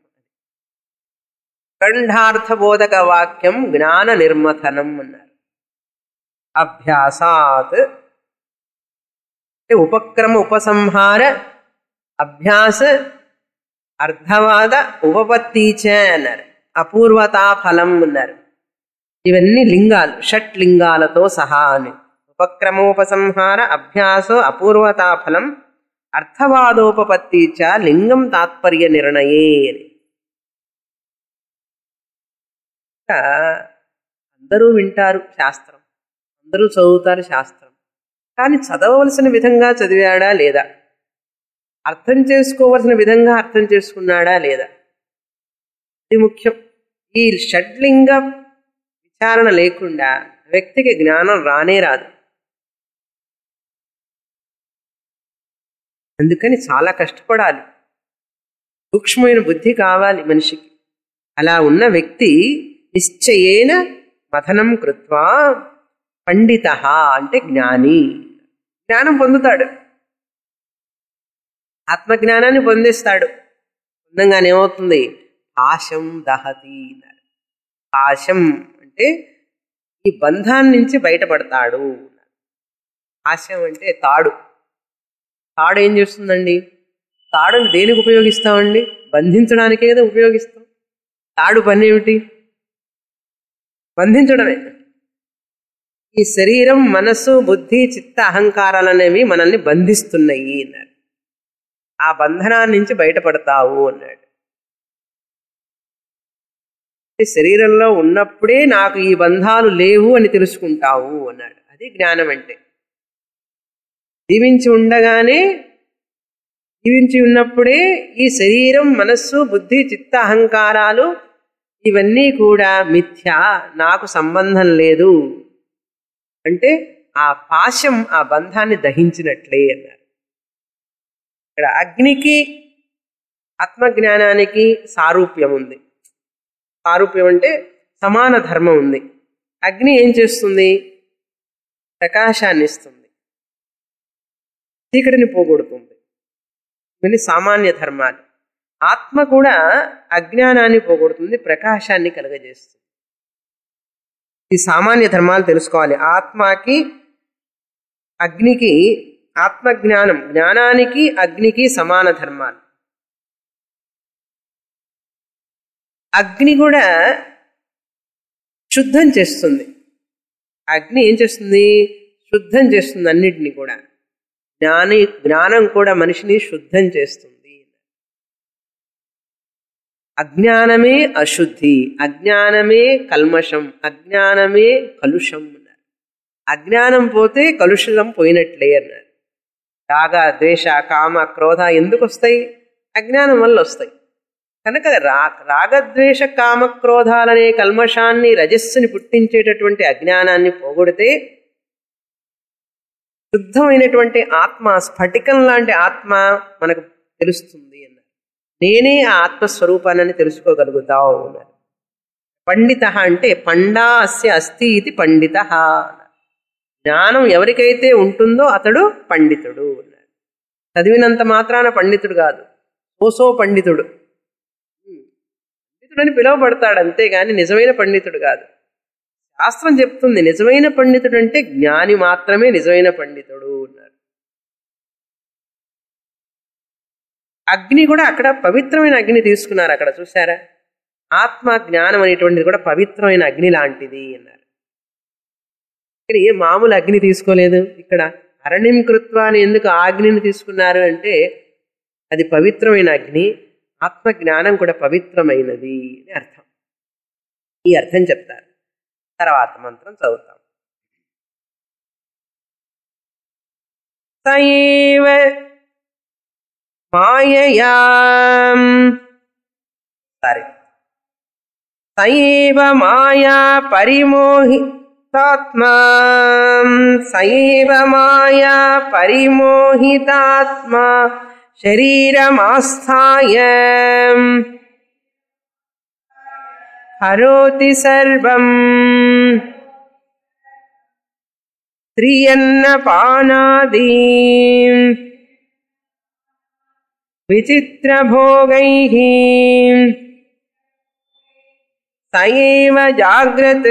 అఖండార్థ బోధక వాక్యం జ్ఞాన నిర్మథనం అన్నారు అభ్యాసాత్ అంటే ఉపక్రమ ఉపసంహార అభ్యాస అర్ధవాద ఉపపత్తీచ అన్నారు అపూర్వతా ఫలం అన్నారు ఇవన్నీ లింగాలు షట్ లింగాలతో సహా అని ఉపక్రమోపసంహార అభ్యాసో అపూర్వతా ఫలం అర్థవాదోపపత్తి చ లింగం తాత్పర్య నిర్ణయే అని ఇంకా అందరూ వింటారు శాస్త్రం అందరూ చదువుతారు శాస్త్రం కానీ చదవవలసిన విధంగా చదివాడా లేదా అర్థం చేసుకోవలసిన విధంగా అర్థం చేసుకున్నాడా లేదా ఇది ముఖ్యం ఈ షడ్లింగ విచారణ లేకుండా వ్యక్తికి జ్ఞానం రానే రాదు అందుకని చాలా కష్టపడాలి సూక్ష్మమైన బుద్ధి కావాలి మనిషికి అలా ఉన్న వ్యక్తి నిశ్చయేన మథనం కృత్వా పండిత అంటే జ్ఞాని జ్ఞానం పొందుతాడు ఆత్మజ్ఞానాన్ని పొందిస్తాడు పొందంగానే ఏమవుతుంది పాశం దహతి అన్నారు పాశం అంటే ఈ బంధాన్ని నుంచి బయటపడతాడు పాశం అంటే తాడు తాడు ఏం చేస్తుందండి తాడుని దేనికి ఉపయోగిస్తామండి బంధించడానికే కదా ఉపయోగిస్తాం తాడు పని ఏమిటి బంధించడమే ఈ శరీరం మనస్సు బుద్ధి చిత్త అహంకారాలు అనేవి మనల్ని బంధిస్తున్నాయి అన్నారు ఆ బంధనాన్ని నుంచి బయటపడతావు అన్నాడు ఈ శరీరంలో ఉన్నప్పుడే నాకు ఈ బంధాలు లేవు అని తెలుసుకుంటావు అన్నాడు అది జ్ఞానం అంటే జీవించి ఉండగానే జీవించి ఉన్నప్పుడే ఈ శరీరం మనస్సు బుద్ధి చిత్త అహంకారాలు ఇవన్నీ కూడా మిథ్య నాకు సంబంధం లేదు అంటే ఆ పాశం ఆ బంధాన్ని దహించినట్లే అన్నారు ఇక్కడ అగ్నికి ఆత్మజ్ఞానానికి సారూప్యం ఉంది సారూప్యం అంటే సమాన ధర్మం ఉంది అగ్ని ఏం చేస్తుంది ప్రకాశాన్ని ఇస్తుంది చీకటిని పోగొడుతుంది ఇవన్నీ సామాన్య ధర్మాలు ఆత్మ కూడా అజ్ఞానాన్ని పోగొడుతుంది ప్రకాశాన్ని కలుగజేస్తుంది ఈ సామాన్య ధర్మాలు తెలుసుకోవాలి ఆత్మకి అగ్నికి ఆత్మజ్ఞానం జ్ఞానానికి అగ్నికి సమాన ధర్మాలు అగ్ని కూడా శుద్ధం చేస్తుంది అగ్ని ఏం చేస్తుంది శుద్ధం చేస్తుంది అన్నిటినీ కూడా జ్ఞాని జ్ఞానం కూడా మనిషిని శుద్ధం చేస్తుంది అజ్ఞానమే అశుద్ధి అజ్ఞానమే కల్మషం అజ్ఞానమే కలుషం అన్నారు అజ్ఞానం పోతే కలుషితం పోయినట్లే అన్నారు రాగ ద్వేష కామ క్రోధ ఎందుకు వస్తాయి అజ్ఞానం వల్ల వస్తాయి కనుక రా రాగద్వేష కామక్రోధాలనే కల్మషాన్ని రజస్సుని పుట్టించేటటువంటి అజ్ఞానాన్ని పోగొడితే శుద్ధమైనటువంటి ఆత్మ స్ఫటికం లాంటి ఆత్మ మనకు తెలుస్తుంది అన్నారు నేనే ఆ ఆత్మస్వరూపాన్ని తెలుసుకోగలుగుతావు అన్నారు పండిత అంటే పండా అస్య అస్తి ఇది పండిత జ్ఞానం ఎవరికైతే ఉంటుందో అతడు పండితుడు అన్నాడు చదివినంత మాత్రాన పండితుడు కాదు ఓసో పండితుడు పండితుడని పిలువబడతాడు అంతేగాని నిజమైన పండితుడు కాదు శాస్త్రం చెప్తుంది నిజమైన పండితుడు అంటే జ్ఞాని మాత్రమే నిజమైన పండితుడు అన్నారు అగ్ని కూడా అక్కడ పవిత్రమైన అగ్ని తీసుకున్నారు అక్కడ చూసారా ఆత్మ జ్ఞానం అనేటువంటిది కూడా పవిత్రమైన అగ్ని లాంటిది అన్నారు ఇక్కడ ఏ మామూలు అగ్ని తీసుకోలేదు ఇక్కడ అరణ్యం కృత్వ అని ఎందుకు ఆ అగ్నిని తీసుకున్నారు అంటే అది పవిత్రమైన అగ్ని ఆత్మ జ్ఞానం కూడా పవిత్రమైనది అని అర్థం ఈ అర్థం చెప్తారు తర్వాత మంత్రం చదువుతాం సైవ మాయయా సారీ సైవ మాయా పరిమోహి तात्मा सैव माया परिमोहितात्मा शरीरमास्थाय करोति सर्वम् त्रियन्नपानादि विचित्रभोगैः स एव जाग्रत्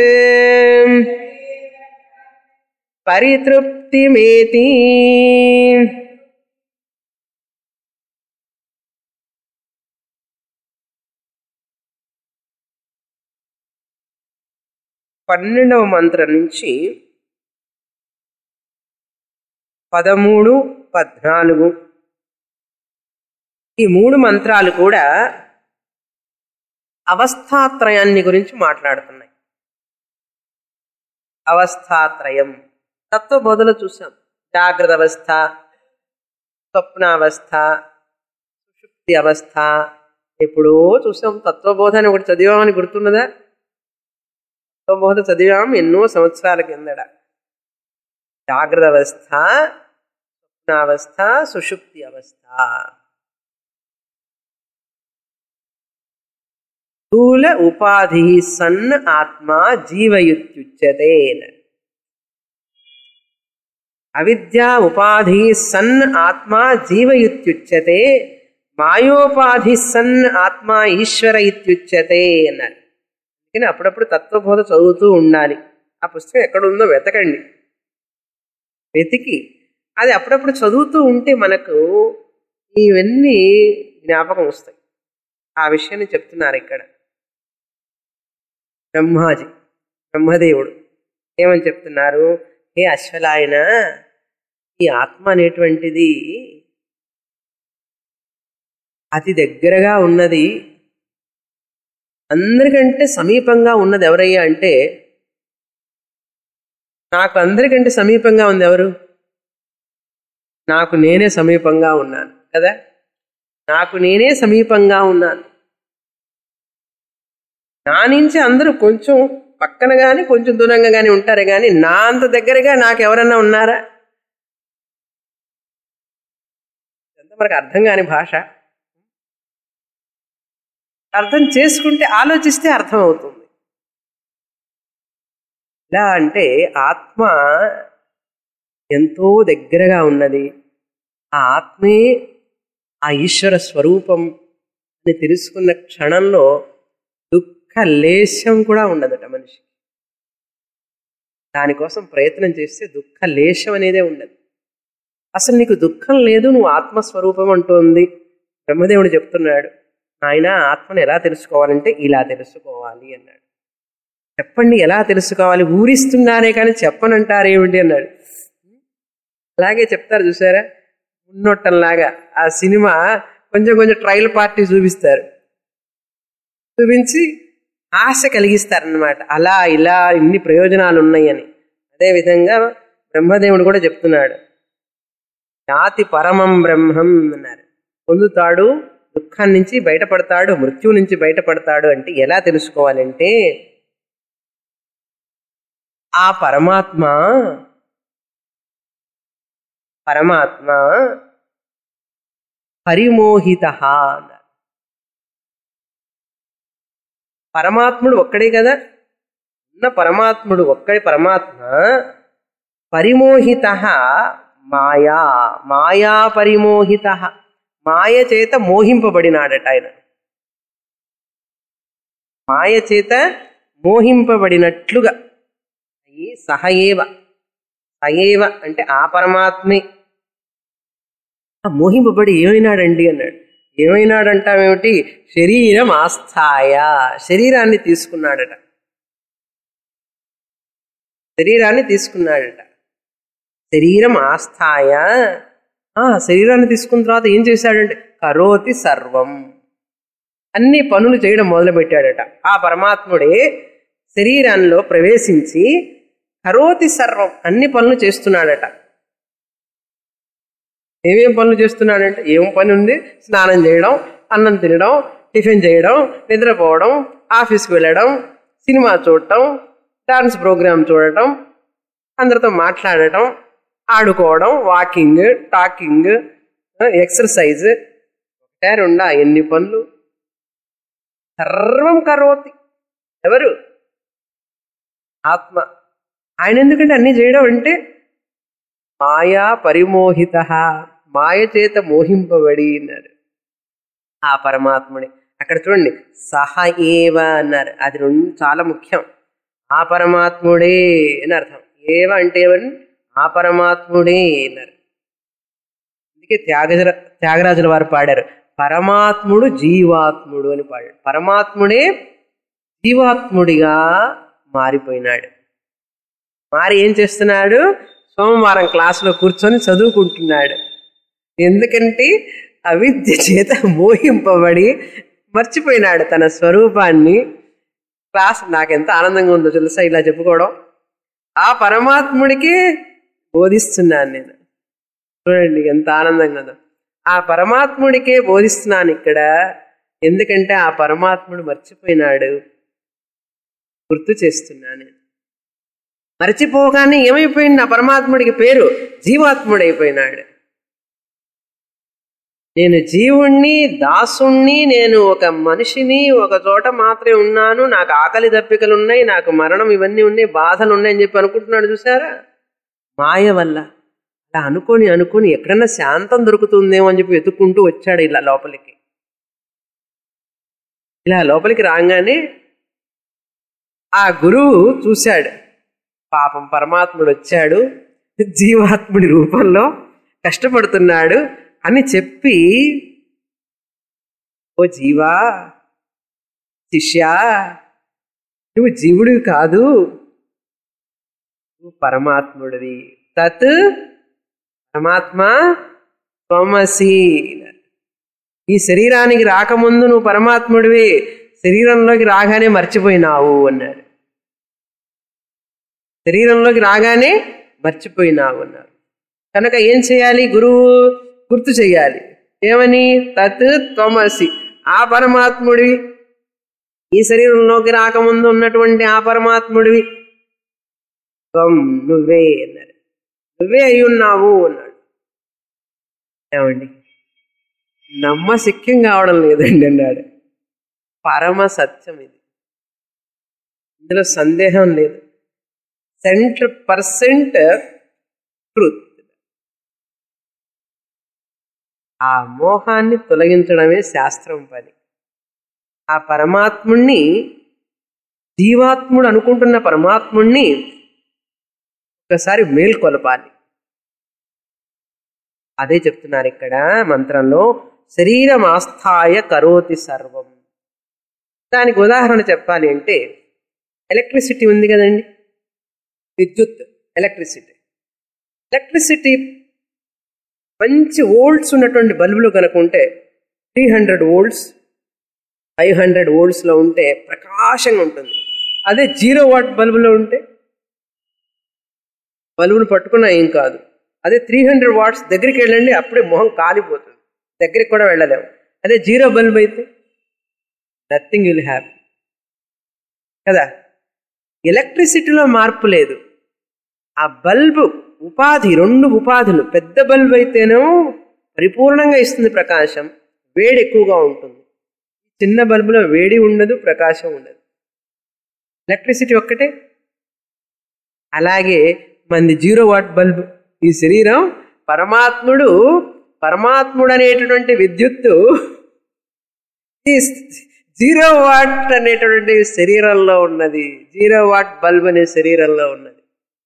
परितृप्तिमेति పన్నెండవ మంత్రం నుంచి పదమూడు పద్నాలుగు ఈ మూడు మంత్రాలు కూడా అవస్థాత్రయాన్ని గురించి మాట్లాడుతున్నాయి అవస్థాత్రయం తత్వబోధలో చూసాం జాగ్రత్త అవస్థ స్వప్నావస్థ సుషుప్తి అవస్థ ఎప్పుడో చూసాం తత్వబోధ అని ఒకటి చదివామని గుర్తున్నదా తత్వబోధ చదివాం ఎన్నో సంవత్సరాల కిందట జాగ్రత్త అవస్థ స్వప్నావస్థ సుషుప్తి అవస్థ స్థూల ఉపాధి సన్ ఆత్మ జీవయుత్యుచ్యతే అవిద్యా ఉపాధి సన్ ఆత్మ జీవయుత్యుచ్యతే మాయోపాధి సన్ ఆత్మ ఈశ్వర ఇత్యుచ్యతే అన్నారు అందుకని అప్పుడప్పుడు తత్వబోధ చదువుతూ ఉండాలి ఆ పుస్తకం ఎక్కడుందో వెతకండి వెతికి అది అప్పుడప్పుడు చదువుతూ ఉంటే మనకు ఇవన్నీ జ్ఞాపకం వస్తాయి ఆ విషయాన్ని చెప్తున్నారు ఇక్కడ బ్రహ్మాజీ బ్రహ్మదేవుడు ఏమని చెప్తున్నారు హే అశ్వలాయన ఈ ఆత్మ అనేటువంటిది అతి దగ్గరగా ఉన్నది అందరికంటే సమీపంగా ఉన్నది ఎవరయ్యా అంటే నాకు అందరికంటే సమీపంగా ఉంది ఎవరు నాకు నేనే సమీపంగా ఉన్నాను కదా నాకు నేనే సమీపంగా ఉన్నాను నా నుంచి అందరూ కొంచెం పక్కన కానీ కొంచెం దూరంగా కానీ ఉంటారు కానీ నా అంత దగ్గరగా నాకు ఎవరన్నా ఉన్నారా ఎంత మనకు అర్థం కాని భాష అర్థం చేసుకుంటే ఆలోచిస్తే అర్థం అవుతుంది ఎలా అంటే ఆత్మ ఎంతో దగ్గరగా ఉన్నది ఆ ఆత్మే ఆ ఈశ్వర స్వరూపం అని తెలుసుకున్న క్షణంలో దుఃఖ లేశం కూడా ఉండదట మనిషి దానికోసం ప్రయత్నం చేస్తే దుఃఖ లేశం అనేదే ఉండదు అసలు నీకు దుఃఖం లేదు నువ్వు ఆత్మస్వరూపం అంటోంది బ్రహ్మదేవుడు చెప్తున్నాడు ఆయన ఆత్మను ఎలా తెలుసుకోవాలంటే ఇలా తెలుసుకోవాలి అన్నాడు చెప్పండి ఎలా తెలుసుకోవాలి ఊరిస్తున్నారే కానీ చెప్పనంటారేమిటి అన్నాడు అలాగే చెప్తారు చూసారా ఉన్నొట్టంలాగా ఆ సినిమా కొంచెం కొంచెం ట్రయల్ పార్టీ చూపిస్తారు చూపించి ఆశ కలిగిస్తారనమాట అలా ఇలా ఇన్ని ప్రయోజనాలు ఉన్నాయని అదేవిధంగా బ్రహ్మదేవుడు కూడా చెప్తున్నాడు జాతి పరమం బ్రహ్మం అన్నారు పొందుతాడు దుఃఖం నుంచి బయటపడతాడు మృత్యు నుంచి బయటపడతాడు అంటే ఎలా తెలుసుకోవాలంటే ఆ పరమాత్మ పరమాత్మ పరిమోహిత అన్నారు పరమాత్ముడు ఒక్కడే కదా ఉన్న పరమాత్ముడు ఒక్కడే పరమాత్మ పరిమోహిత మాయా మాయా పరిమోహిత మాయ చేత మోహింపబడినాడట ఆయన మాయ చేత మోహింపబడినట్లుగా అయి సహయేవ సయేవ అంటే ఆ పరమాత్మే ఆ మోహింపబడి ఏమైనాడండి అన్నాడు ఏమైనాడంటామేమిటి శరీరం ఆస్థాయ శరీరాన్ని తీసుకున్నాడట శరీరాన్ని తీసుకున్నాడట శరీరం ఆస్థాయ ఆ శరీరాన్ని తీసుకున్న తర్వాత ఏం చేశాడంటే కరోతి సర్వం అన్ని పనులు చేయడం మొదలుపెట్టాడట ఆ పరమాత్ముడే శరీరంలో ప్రవేశించి కరోతి సర్వం అన్ని పనులు చేస్తున్నాడట ఏమేం పనులు చేస్తున్నాడంటే ఏం పని ఉంది స్నానం చేయడం అన్నం తినడం టిఫిన్ చేయడం నిద్రపోవడం ఆఫీస్కి వెళ్ళడం సినిమా చూడటం డాన్స్ ప్రోగ్రామ్ చూడటం అందరితో మాట్లాడటం ఆడుకోవడం వాకింగ్ టాకింగ్ ఎక్సర్సైజ్ ఒకటే రెండా ఎన్ని పనులు సర్వం కరోతి ఎవరు ఆత్మ ఆయన ఎందుకంటే అన్ని చేయడం అంటే మాయా పరిమోహిత మాయ చేత మోహింపబడి అన్నారు ఆ పరమాత్ముడే అక్కడ చూడండి సహ ఏవ అన్నారు అది రెండు చాలా ముఖ్యం ఆ పరమాత్ముడే అని అర్థం ఏవ అంటే ఎవరు ఆ పరమాత్ముడే అన్నారు అందుకే త్యాగజ త్యాగరాజుల వారు పాడారు పరమాత్ముడు జీవాత్ముడు అని పాడాడు పరమాత్ముడే జీవాత్ముడిగా మారిపోయినాడు మారి ఏం చేస్తున్నాడు సోమవారం క్లాసులో కూర్చొని చదువుకుంటున్నాడు ఎందుకంటే అవిద్య చేత మోహింపబడి మర్చిపోయినాడు తన స్వరూపాన్ని క్లాస్ నాకెంత ఆనందంగా ఉందో తెలుసా ఇలా చెప్పుకోవడం ఆ పరమాత్ముడికి బోధిస్తున్నాను నేను చూడండి ఎంత ఆనందంగా ఉందో ఆ పరమాత్ముడికే బోధిస్తున్నాను ఇక్కడ ఎందుకంటే ఆ పరమాత్ముడు మర్చిపోయినాడు గుర్తు చేస్తున్నాను నేను మరచిపోగానే ఏమైపోయింది ఆ పరమాత్ముడికి పేరు జీవాత్ముడైపోయినాడు నేను జీవుణ్ణి దాసుణ్ణి నేను ఒక మనిషిని ఒక చోట మాత్రమే ఉన్నాను నాకు ఆకలి దప్పికలు ఉన్నాయి నాకు మరణం ఇవన్నీ ఉన్నాయి బాధలు ఉన్నాయని చెప్పి అనుకుంటున్నాడు చూసారా మాయ వల్ల అలా అనుకొని అనుకొని ఎక్కడన్నా శాంతం దొరుకుతుందేమో అని చెప్పి వెతుక్కుంటూ వచ్చాడు ఇలా లోపలికి ఇలా లోపలికి రాగానే ఆ గురువు చూశాడు పాపం పరమాత్ముడు వచ్చాడు జీవాత్ముడి రూపంలో కష్టపడుతున్నాడు అని చెప్పి ఓ జీవా శిష్యా నువ్వు జీవుడివి కాదు నువ్వు పరమాత్ముడివి తత్ పరమాత్మ త్వమసి ఈ శరీరానికి రాకముందు నువ్వు పరమాత్ముడివి శరీరంలోకి రాగానే మర్చిపోయినావు అన్నారు శరీరంలోకి రాగానే మర్చిపోయినావు అన్నారు కనుక ఏం చేయాలి గురువు గుర్తు చేయాలి ఏమని తత్ త్వమసి ఆ పరమాత్ముడివి ఈ శరీరంలోకి రాకముందు ఉన్నటువంటి ఆ పరమాత్ముడివి త్వం నువ్వే అన్నారు నువ్వే అయి ఉన్నావు అన్నాడు ఏమండి నమ్మశక్యం కావడం లేదండి అన్నాడు పరమ సత్యం ఇది ఇందులో సందేహం లేదు సెంటర్ పర్సెంట్ ట్రూత్ ఆ మోహాన్ని తొలగించడమే శాస్త్రం పని ఆ పరమాత్ముణ్ణి జీవాత్ముడు అనుకుంటున్న పరమాత్ముణ్ణి ఒకసారి మేల్కొలపాలి అదే చెప్తున్నారు ఇక్కడ మంత్రంలో శరీరం ఆస్థాయ కరోతి సర్వం దానికి ఉదాహరణ చెప్పాలి అంటే ఎలక్ట్రిసిటీ ఉంది కదండి విద్యుత్ ఎలక్ట్రిసిటీ ఎలక్ట్రిసిటీ మంచి వోల్ట్స్ ఉన్నటువంటి బల్బులు కనుక ఉంటే three hundred volts five hundred వోల్ట్స్లో ఉంటే ప్రకాశంగా ఉంటుంది అదే జీరో వాట్ బల్బులో ఉంటే బల్బును పట్టుకున్నా ఏం కాదు అదే త్రీ హండ్రెడ్ వాట్స్ దగ్గరికి వెళ్ళండి అప్పుడే మొహం కాలిపోతుంది దగ్గరికి కూడా వెళ్ళలేము అదే జీరో బల్బ్ అయితే నథింగ్ విల్ హ్యాపీ కదా ఎలక్ట్రిసిటీలో మార్పు లేదు ఆ బల్బు ఉపాధి రెండు ఉపాధులు పెద్ద బల్బ్ అయితేనేమో పరిపూర్ణంగా ఇస్తుంది ప్రకాశం వేడి ఎక్కువగా ఉంటుంది చిన్న బల్బులో వేడి ఉండదు ప్రకాశం ఉండదు ఎలక్ట్రిసిటీ ఒక్కటే అలాగే మంది జీరో వాట్ బల్బ్ ఈ శరీరం పరమాత్ముడు పరమాత్ముడు అనేటటువంటి విద్యుత్తు ఈ జీరో వాట్ అనేటటువంటి శరీరంలో ఉన్నది జీరో వాట్ బల్బ్ అనే శరీరంలో ఉన్నది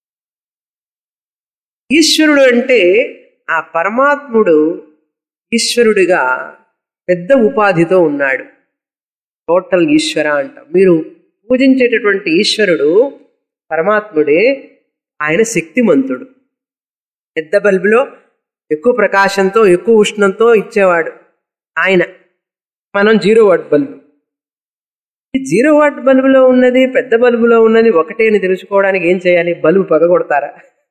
ఈశ్వరుడు అంటే ఆ పరమాత్ముడు ఈశ్వరుడిగా పెద్ద ఉపాధితో ఉన్నాడు టోటల్ ఈశ్వర అంటాం మీరు పూజించేటటువంటి ఈశ్వరుడు పరమాత్ముడే ఆయన శక్తిమంతుడు పెద్ద బల్బులో ఎక్కువ ప్రకాశంతో ఎక్కువ ఉష్ణంతో ఇచ్చేవాడు ఆయన మనం జీరో వాట్ బల్బు ఈ జీరో వాట్ బల్బులో ఉన్నది పెద్ద బల్బులో ఉన్నది ఒకటే అని తెలుసుకోవడానికి ఏం చేయాలి బల్బు పగగొడతారా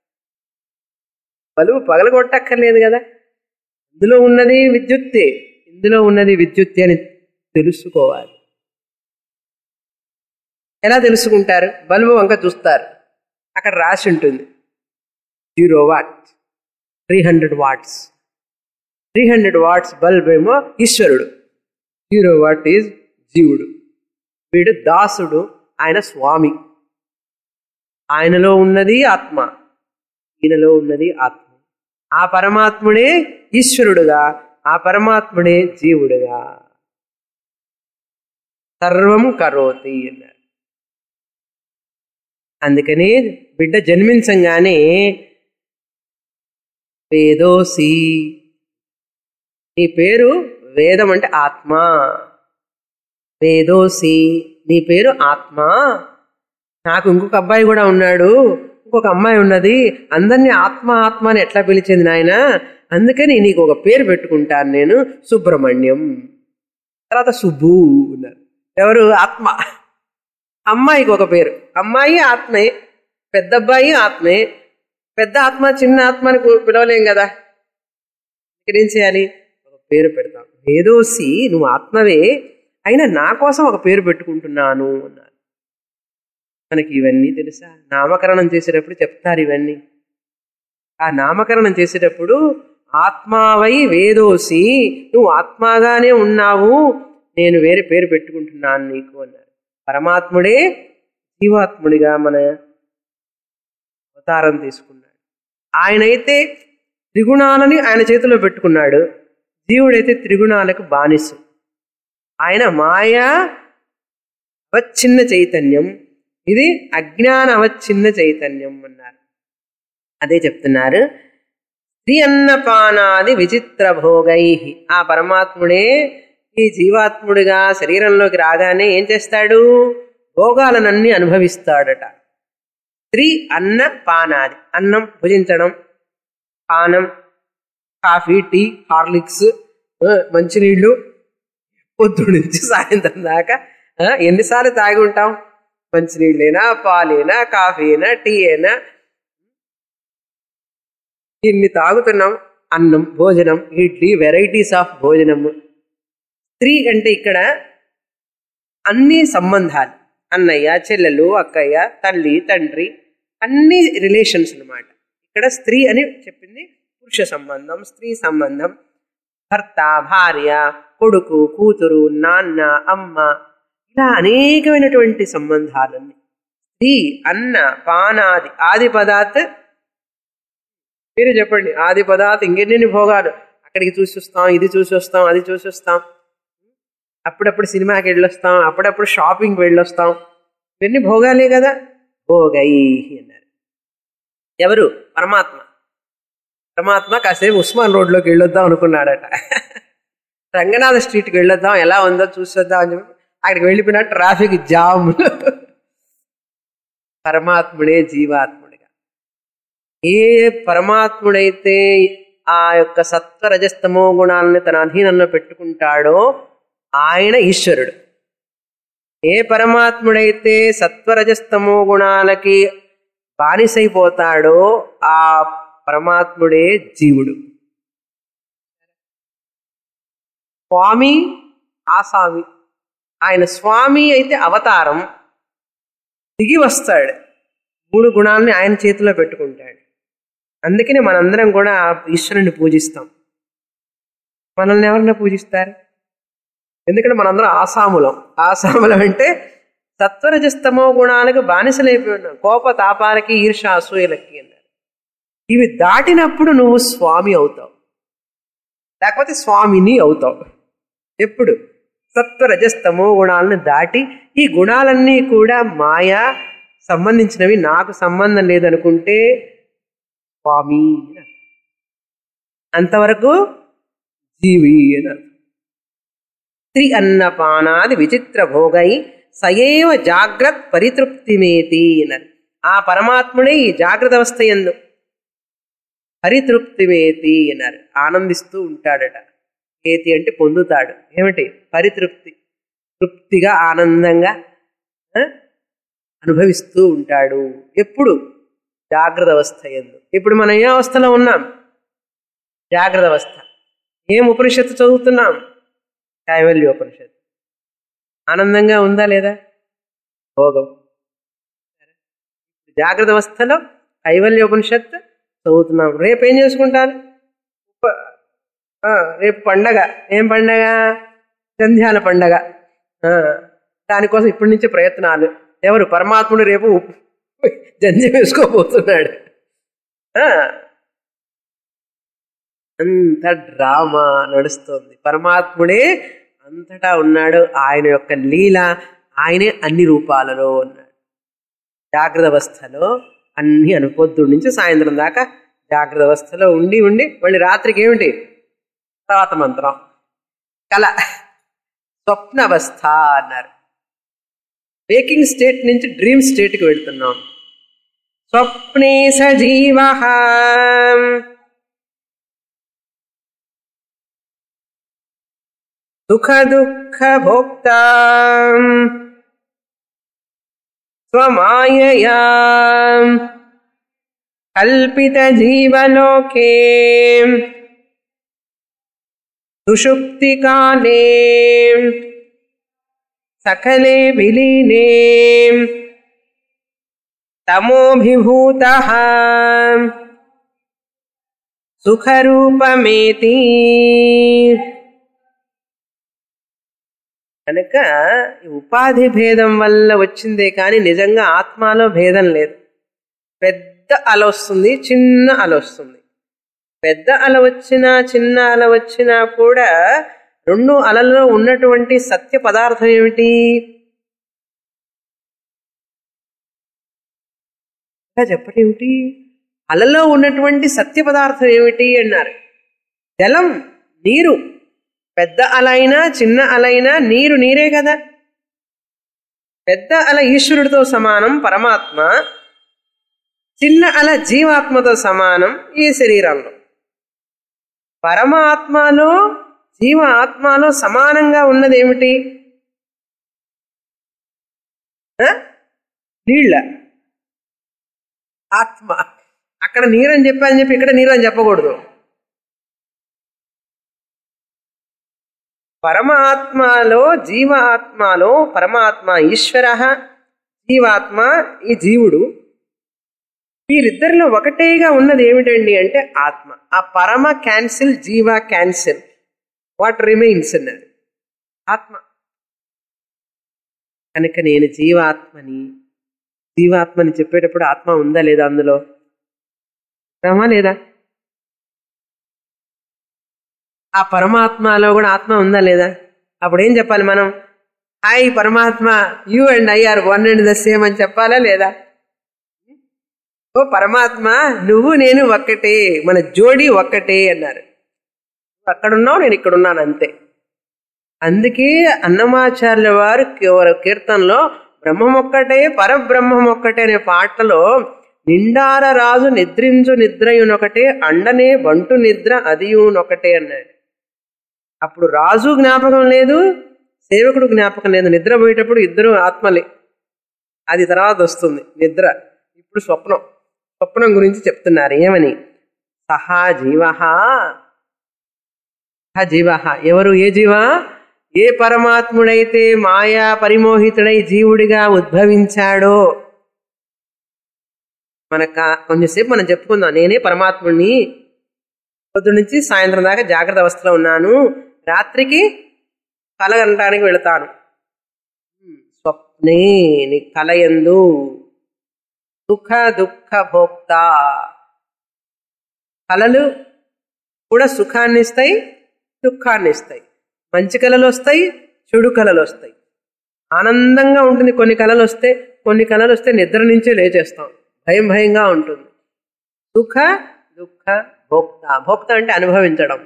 బల్బు పగలగొట్టక్కర్లేదు కదా ఇందులో ఉన్నది విద్యుత్తే ఇందులో ఉన్నది విద్యుత్తే అని తెలుసుకోవాలి ఎలా తెలుసుకుంటారు బల్బు వంక చూస్తారు అక్కడ రాసి ఉంటుంది zero watt three hundred watts three hundred watts bulb ఏమో ఈశ్వరుడు జీరో వాట్ ఈజ్ జీవుడు వీడు దాసుడు ఆయన స్వామి ఆయనలో ఉన్నది ఆత్మ ఈయనలో ఉన్నది ఆత్మ ఆ పరమాత్ముడే ఈశ్వరుడుగా ఆ పరమాత్ముడే జీవుడుగా సర్వం కరోతి అన్నారు అందుకని బిడ్డ జన్మించంగానే వేదోసి నీ పేరు వేదం అంటే ఆత్మ వేదోసి నీ పేరు ఆత్మ నాకు ఇంకొక అబ్బాయి కూడా ఉన్నాడు ఇంకొక అమ్మాయి ఉన్నది అందరినీ ఆత్మ ఆత్మ అని ఎట్లా పిలిచింది నాయన అందుకని నీకు ఒక పేరు పెట్టుకుంటాను నేను సుబ్రహ్మణ్యం తర్వాత సుబ్బు ఉన్నారు ఎవరు ఆత్మ అమ్మాయికి ఒక పేరు అమ్మాయి ఆత్మే పెద్ద అబ్బాయి ఆత్మే పెద్ద ఆత్మ చిన్న ఆత్మ అని కు- పిలవలేం కదా ఇక్కడ ఏం చేయాలి ఒక పేరు పెడతాం వేదోసి నువ్వు ఆత్మవే అయినా నా కోసం ఒక పేరు పెట్టుకుంటున్నాను అన్నారు మనకి ఇవన్నీ తెలుసా నామకరణం చేసేటప్పుడు చెప్తారు ఇవన్నీ ఆ నామకరణం చేసేటప్పుడు ఆత్మావై వేదోసి నువ్వు ఆత్మాగానే ఉన్నావు నేను వేరే పేరు పెట్టుకుంటున్నాను నీకు అన్నారు పరమాత్ముడే జీవాత్ముడిగా మన అవతారం తీసుకున్నాడు ఆయనైతే త్రిగుణాలని ఆయన చేతిలో పెట్టుకున్నాడు జీవుడైతే త్రిగుణాలకు బానిసు ఆయన మాయా అవచ్ఛిన్న చైతన్యం ఇది అజ్ఞాన అవచ్ఛిన్న చైతన్యం అన్నారు అదే చెప్తున్నారు స్త్రీ అన్నపానాది విచిత్ర భోగై ఆ పరమాత్ముడే ఈ జీవాత్ముడిగా శరీరంలోకి రాగానే ఏం చేస్తాడు భోగాలనన్నీ అనుభవిస్తాడట స్త్రీ అన్న పానాది అన్నం భుజించడం పానం కాఫీ టీ హార్లిక్స్ ఆ, మంచినీళ్ళు పొద్దున్న నుంచి సాయంత్రం దాకా ఆ, ఎన్నిసార్లు తాగి ఉంటాం మంచినీళ్ళైనా పాలైనా కాఫీ అయినా టీ అయినా ఇన్ని తాగుతున్నాం అన్నం భోజనం ఇడ్లీ వెరైటీస్ ఆఫ్ భోజనము స్త్రీ అంటే ఇక్కడ అన్ని సంబంధాలు అన్నయ్య చెల్లెలు అక్కయ్య తల్లి తండ్రి అన్ని రిలేషన్స్ అన్నమాట ఇక్కడ స్త్రీ అని చెప్పింది పురుష సంబంధం స్త్రీ సంబంధం భర్త భార్య కొడుకు కూతురు నాన్న అమ్మ ఇలా అనేకమైనటువంటి సంబంధాలన్నీ స్త్రీ అన్న పానాది ఆది పదార్థ మీరు చెప్పండి ఆది పదార్థ ఇంకెన్ని భోగాలు అక్కడికి చూసి వస్తాం ఇది చూసి వస్తాం అది చూసి వస్తాం అప్పుడప్పుడు సినిమాకి వెళ్ళొస్తాం అప్పుడప్పుడు షాపింగ్కి వెళ్ళొస్తాం ఇవన్నీ భోగాలే కదా భోగై అన్నారు ఎవరు పరమాత్మ పరమాత్మ కాసేపు ఉస్మాన్ రోడ్లోకి వెళ్ళొద్దాం అనుకున్నాడట రంగనాథ స్ట్రీట్కి వెళ్ళొద్దాం ఎలా ఉందో చూసొద్దాం అని చెప్పి అక్కడికి వెళ్ళిపోయిన ట్రాఫిక్ జామ్ పరమాత్ముడే జీవాత్ముడిగా ఏ పరమాత్ముడైతే ఆ యొక్క సత్వరజస్తమో గుణాలని తన అధీనంలో పెట్టుకుంటాడో ఆయన ఈశ్వరుడు ఏ పరమాత్ముడైతే సత్వరజస్తమో గుణాలకి బానిసైపోతాడో ఆ పరమాత్ముడే జీవుడు స్వామి ఆసామి ఆయన స్వామి అయితే అవతారం దిగి వస్తాడు మూడు గుణాలని ఆయన చేతిలో పెట్టుకుంటాడు అందుకనే మనందరం కూడా ఈశ్వరుని పూజిస్తాం మనల్ని ఎవరన్నా పూజిస్తారు ఎందుకంటే మనందరం ఆసాములం ఆసాములం అంటే సత్వరజస్తమో గుణాలకు బానిసలైపోయి ఉన్నాం కోప తాపాలకి ఈర్ష అసూయలకి అన్నారు ఇవి దాటినప్పుడు నువ్వు స్వామి అవుతావు లేకపోతే స్వామిని అవుతావు ఎప్పుడు సత్వరజస్తమో గుణాలను దాటి ఈ గుణాలన్నీ కూడా మాయా సంబంధించినవి నాకు సంబంధం లేదనుకుంటే స్వామి అని అర్థం. అంతవరకు జీవి అని అర్థం. స్త్రీ అన్నపానాది విచిత్ర భోగై సయేవ జాగ్రత్ పరితృప్తిమేతి అన్నారు ఆ పరమాత్ముడే ఈ జాగ్రత్త అవస్థ ఎందు పరితృప్తిమేతి అన్నారు ఆనందిస్తూ ఉంటాడట ఏతి అంటే పొందుతాడు ఏమిటి పరితృప్తి తృప్తిగా ఆనందంగా ఆ, అనుభవిస్తూ ఉంటాడు ఎప్పుడు జాగ్రత్త అవస్థ ఎందు ఇప్పుడు మనం ఏ అవస్థలో ఉన్నాం జాగ్రత్త అవస్థ ఏం ఉపనిషత్తు చదువుతున్నాం కైవల్యోపనిషత్తు ఆనందంగా ఉందా లేదా భోగం జాగ్రత్త అవస్థలో కైవల్య ఉపనిషత్తు చదువుతున్నాం రేపు ఏం చేసుకుంటారు ఉప- ఆ, రేపు పండగ ఏం పండగ సంధ్యాల పండగ ఆ, దానికోసం ఇప్పటి నుంచి ప్రయత్నాలు ఎవరు పరమాత్ముడు రేపు జంజం వేసుకోబోతున్నాడు ఆ, అంత డ్రామా నడుస్తోంది పరమాత్ముడే అంతటా ఉన్నాడు ఆయన యొక్క లీల ఆయనే అన్ని రూపాలలో ఉన్నాడు జాగ్రత్త అవస్థలో అన్ని అనుపొద్దు నుంచి సాయంత్రం దాకా జాగ్రత్త అవస్థలో ఉండి ఉండి మళ్ళీ రాత్రికి ఏమిటి తర్వాత మంత్రం కళ స్వప్న అవస్థ అన్నారు వేకింగ్ స్టేట్ నుంచి డ్రీమ్ స్టేట్కి వెళ్తున్నాం స్వప్నే సజీవ సుఖ దుఃఖ భోక్త స్వమాయయా కల్పిత జీవలోకే సుషుప్తి కాలే సకలే విలీనే తమోభిభూత సుఖరూపమేతి కనుక ఈ ఉపాధి భేదం వల్ల వచ్చిందే కానీ నిజంగా ఆత్మలో భేదం లేదు పెద్ద అల వస్తుంది చిన్న అల వస్తుంది పెద్ద అల వచ్చినా చిన్న అల వచ్చినా కూడా రెండు అలల్లో ఉన్నటువంటి సత్య పదార్థం ఏమిటి ఇంకా చెప్పటేమిటి అలలో ఉన్నటువంటి సత్య పదార్థం ఏమిటి అన్నారు జలం నీరు పెద్ద అల అయినా చిన్న అల అయినా నీరు నీరే కదా పెద్ద అల ఈశ్వరుడితో సమానం పరమాత్మ చిన్న అల జీవాత్మతో సమానం ఈ శరీరంలో పరమాత్మలో జీవ ఆత్మలో సమానంగా ఉన్నది ఏమిటి ఆ? నీళ్ళ ఆత్మ అక్కడ నీరని చెప్పని చెప్పి ఇక్కడ నీరని చెప్పకూడదు పరమాత్మలో జీవ ఆత్మలో పరమాత్మ ఈశ్వర జీవాత్మ ఈ జీవుడు వీరిద్దరిలో ఒకటేగా ఉన్నది ఏమిటండి అంటే ఆత్మ ఆ పరమ క్యాన్సిల్ జీవ క్యాన్సిల్ వాట్ రిమైన్స్ అన్నారు ఆత్మ కనుక నేను జీవాత్మని జీవాత్మని చెప్పేటప్పుడు ఆత్మ ఉందా లేదా అందులో రామా లేదా ఆ పరమాత్మలో కూడా ఆత్మ ఉందా లేదా అప్పుడు ఏం చెప్పాలి మనం హాయ్ పరమాత్మ you and I are one and the same అని చెప్పాలా లేదా ఓ పరమాత్మ నువ్వు నేను ఒక్కటే మన జోడి ఒక్కటే అన్నారు అక్కడున్నావు నేను ఇక్కడున్నాను అంతే అందుకే అన్నమాచార్యుల వారు కీ- కీర్తనలో బ్రహ్మం ఒక్కటే పరబ్రహ్మం ఒక్కటే అనే పాటలో నిండార రాజు నిద్రించు నిద్రయునొకటే అండనే బంటు నిద్ర అదియునొకటే అన్నాడు అప్పుడు రాజు జ్ఞాపకం లేదు సేవకుడు జ్ఞాపకం లేదు నిద్రపోయేటప్పుడు ఇద్దరు ఆత్మలే అది తర్వాత వస్తుంది నిద్ర ఇప్పుడు స్వప్నం స్వప్నం గురించి చెప్తున్నారు ఏమని సహా జీవ జీవ ఎవరు ఏ జీవ ఏ పరమాత్ముడైతే మాయా పరిమోహితుడై జీవుడిగా ఉద్భవించాడో మనక కొంచెంసేపు మనం చెప్పుకుందాం నేనే పరమాత్ముడిని పొద్దు నుంచి సాయంత్రం దాకా జాగ్రత్త అవస్థలో ఉన్నాను రాత్రికి కలగనడానికి వెళతాను స్వప్నే నీ కలయందు సుఖ దుఃఖ భోక్త కలలు కూడా సుఖాన్ని ఇస్తాయి దుఃఖాన్ని ఇస్తాయి మంచి కళలు వస్తాయి చెడు కళలు వస్తాయి ఆనందంగా ఉంటుంది కొన్ని కళలు వస్తే కొన్ని కళలు వస్తే నిద్ర నుంచే లేచేస్తాం భయం భయంగా ఉంటుంది సుఖ దుఃఖ భోక్త భోక్త అంటే అనుభవించడం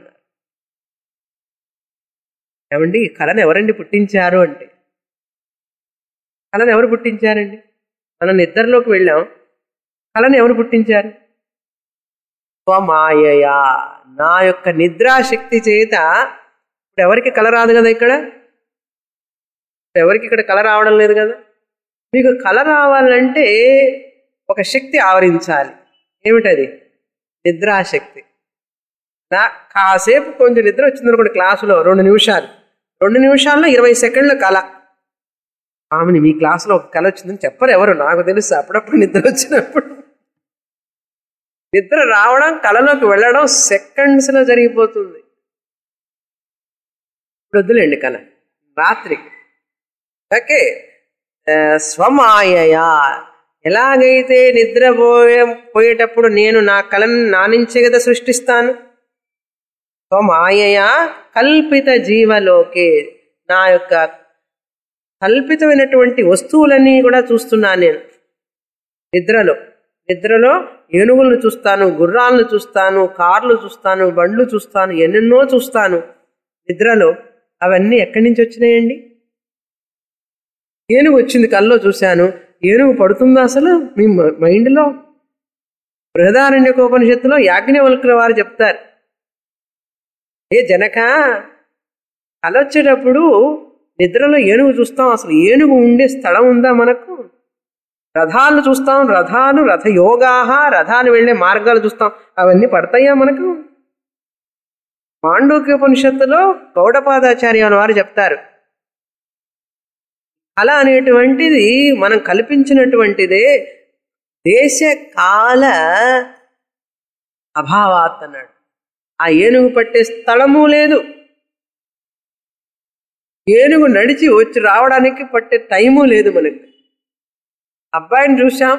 ఏమండి ఈ కళను ఎవరండి పుట్టించారు అంటే కళను ఎవరు పుట్టించారండి మనం నిద్రలోకి వెళ్ళాం కళను ఎవరు పుట్టించారు స్వమాయయా నా యొక్క నిద్రాశక్తి చేత ఇప్పుడు ఎవరికి కళ రాదు కదా ఇక్కడ ఇప్పుడు ఎవరికి ఇక్కడ కళ రావడం లేదు కదా మీకు కళ రావాలంటే ఒక శక్తి ఆవరించాలి ఏమిటది నిద్రాశక్తి నా కాసేపు కొంచెం నిద్ర వచ్చింది అనుకోండి క్లాసులో రెండు నిమిషాలు రెండు నిమిషాల్లో ఇరవై సెకండ్ల కళ ఆమెని మీ క్లాసులో ఒక కళ వచ్చిందని చెప్పరు ఎవరు నాకు తెలుసు అప్పుడప్పుడు నిద్ర వచ్చినప్పుడు నిద్ర రావడం కళలోకి వెళ్ళడం సెకండ్స్ లో జరిగిపోతుంది ఇప్పుడు వద్దులేండి కళ రాత్రి ఓకే ఆ, స్వమాయయా ఎలాగైతే నిద్రపోయే పోయేటప్పుడు నేను నా కళను నా నుంచే కదా సృష్టిస్తాను స్వమాయయా కల్పిత జీవలోకే నా యొక్క కల్పితమైనటువంటి వస్తువులన్నీ కూడా చూస్తున్నాను నేను నిద్రలో నిద్రలో ఏనుగులను చూస్తాను గుర్రాలను చూస్తాను కార్లు చూస్తాను బండ్లు చూస్తాను ఎన్నెన్నో చూస్తాను నిద్రలో అవన్నీ ఎక్కడి నుంచి వచ్చినాయండి ఏనుగు వచ్చింది కల్లో చూశాను ఏనుగు పడుతుందా అసలు మీ మ- మైండ్లో బృహదారణ్యకోపనిషత్తులో యాజ్ఞవల్కుల వారు చెప్తారు ఏ జనక కల వచ్చేటప్పుడు నిద్రలో ఏనుగు చూస్తాం అసలు ఏనుగు ఉండే స్థలం ఉందా మనకు రథాలు చూస్తాం రథాలు రథ యోగాహ రథాలు వెళ్ళే మార్గాలు చూస్తాం అవన్నీ పడతాయా మనకు మాండూక్యోపనిషత్తులో గౌడపాదాచార్య వారు చెప్తారు కళ అనేటువంటిది మనం కల్పించినటువంటిదే దేశ కాల అభావాత్ అన్నాడు ఆ ఏనుగు పట్టే స్థలము లేదు ఏనుగు నడిచి వచ్చి రావడానికి పట్టే టైము లేదు మనకి అబ్బాయిని చూసాం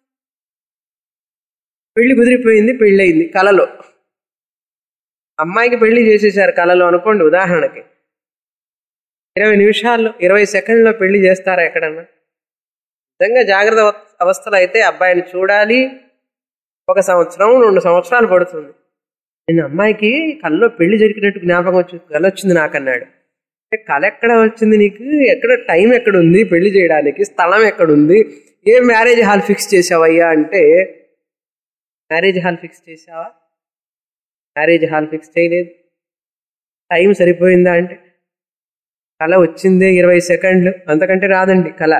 పెళ్లి కుదిరిపోయింది పెళ్ళయింది కలలో అమ్మాయికి పెళ్లి చేసేసారు కలలో అనుకోండి ఉదాహరణకి ఇరవై నిమిషాల్లో ఇరవై సెకండ్లో పెళ్లి చేస్తారా ఎక్కడన్నా నిజంగా జాగ్రత్త అవ- అవస్థలో అయితే అబ్బాయిని చూడాలి ఒక సంవత్సరం రెండు సంవత్సరాలు పడుతుంది నేను అమ్మాయికి కల్లో పెళ్లి జరిగినట్టు జ్ఞాపకం వచ్చి కల వచ్చింది నాకు అన్నాడు అంటే కళ ఎక్కడ వచ్చింది నీకు ఎక్కడ టైం ఎక్కడ ఉంది పెళ్లి చేయడానికి స్థలం ఎక్కడ ఉంది ఏ మ్యారేజ్ హాల్ ఫిక్స్ చేసావయ్యా అంటే మ్యారేజ్ హాల్ ఫిక్స్ చేసావా మ్యారేజ్ హాల్ ఫిక్స్ చేయలేదు టైం సరిపోయిందా అంటే కళ వచ్చిందే ఇరవై సెకండ్లు అంతకంటే రాదండి కళ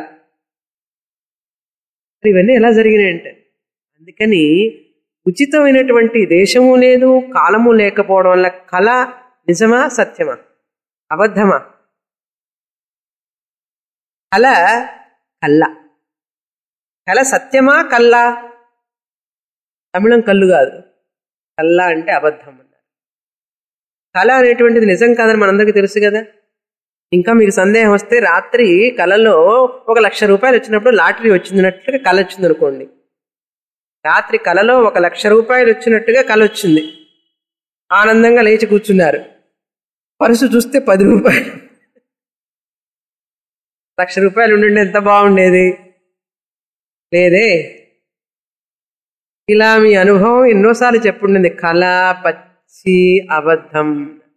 మరి ఇవన్నీ ఎలా జరిగినాయంటే అందుకని ఉచితమైనటువంటి దేశము లేదు కాలము లేకపోవడం వల్ల కళ నిజమా సత్యమా అబద్ధమా కళ కళ్ళ కళ సత్యమా కళ్ళ తమిళం కళ్ళు కాదు కళ్ళ అంటే అబద్ధం అన్నారు కళ అనేటువంటిది నిజం కాదని మనందరికీ తెలుసు కదా ఇంకా మీకు సందేహం వస్తే రాత్రి కళలో ఒక లక్ష రూపాయలు వచ్చినప్పుడు లాటరీ వచ్చినట్టుగా కళ వచ్చింది అనుకోండి రాత్రి కళలో ఒక లక్ష రూపాయలు వచ్చినట్టుగా కళ వచ్చింది ఆనందంగా లేచి కూర్చున్నారు పరుసు చూస్తే పది రూపాయలు లక్ష రూపాయలు ఉండిండి ఎంత బాగుండేది లేదే ఇలా మీ అనుభవం ఎన్నోసార్లు చెప్పుండింది కళ పచ్చి అబద్ధం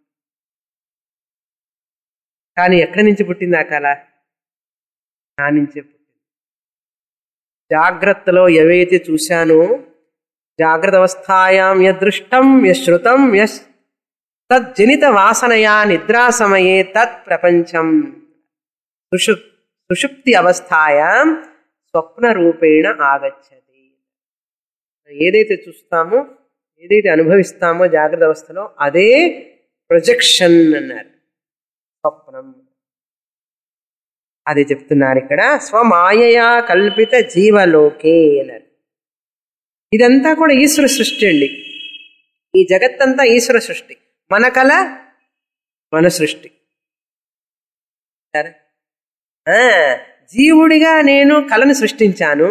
కానీ ఎక్కడి నుంచి పుట్టింది ఆ కళ నా నుంచే పుట్టింది జాగ్రత్తలో ఏవైతే చూశానో జాగ్రత్త అవస్థాయాం యదృష్టం యశ్రుతం యశ్ తజ్జనిత వాసనయా నిద్రా సమయే తత్ ప్రపంచం సుషు సుషుప్తి అవస్థాయాం స్వప్న రూపేణ ఆగచ్చది ఏదైతే చూస్తామో ఏదైతే అనుభవిస్తామో జాగ్రత్త అవస్థలో అదే ప్రొజెక్షన్ అన్నారు స్వప్నం అది చెప్తున్నారు ఇక్కడ స్వమాయయా కల్పిత జీవలోకే అన్నారు ఇదంతా కూడా ఈశ్వర సృష్టి అండి ఈ జగత్తంతా ఈశ్వర సృష్టి మన కళ మన సృష్టి సరే ఆ, జీవుడిగా నేను కళను సృష్టించాను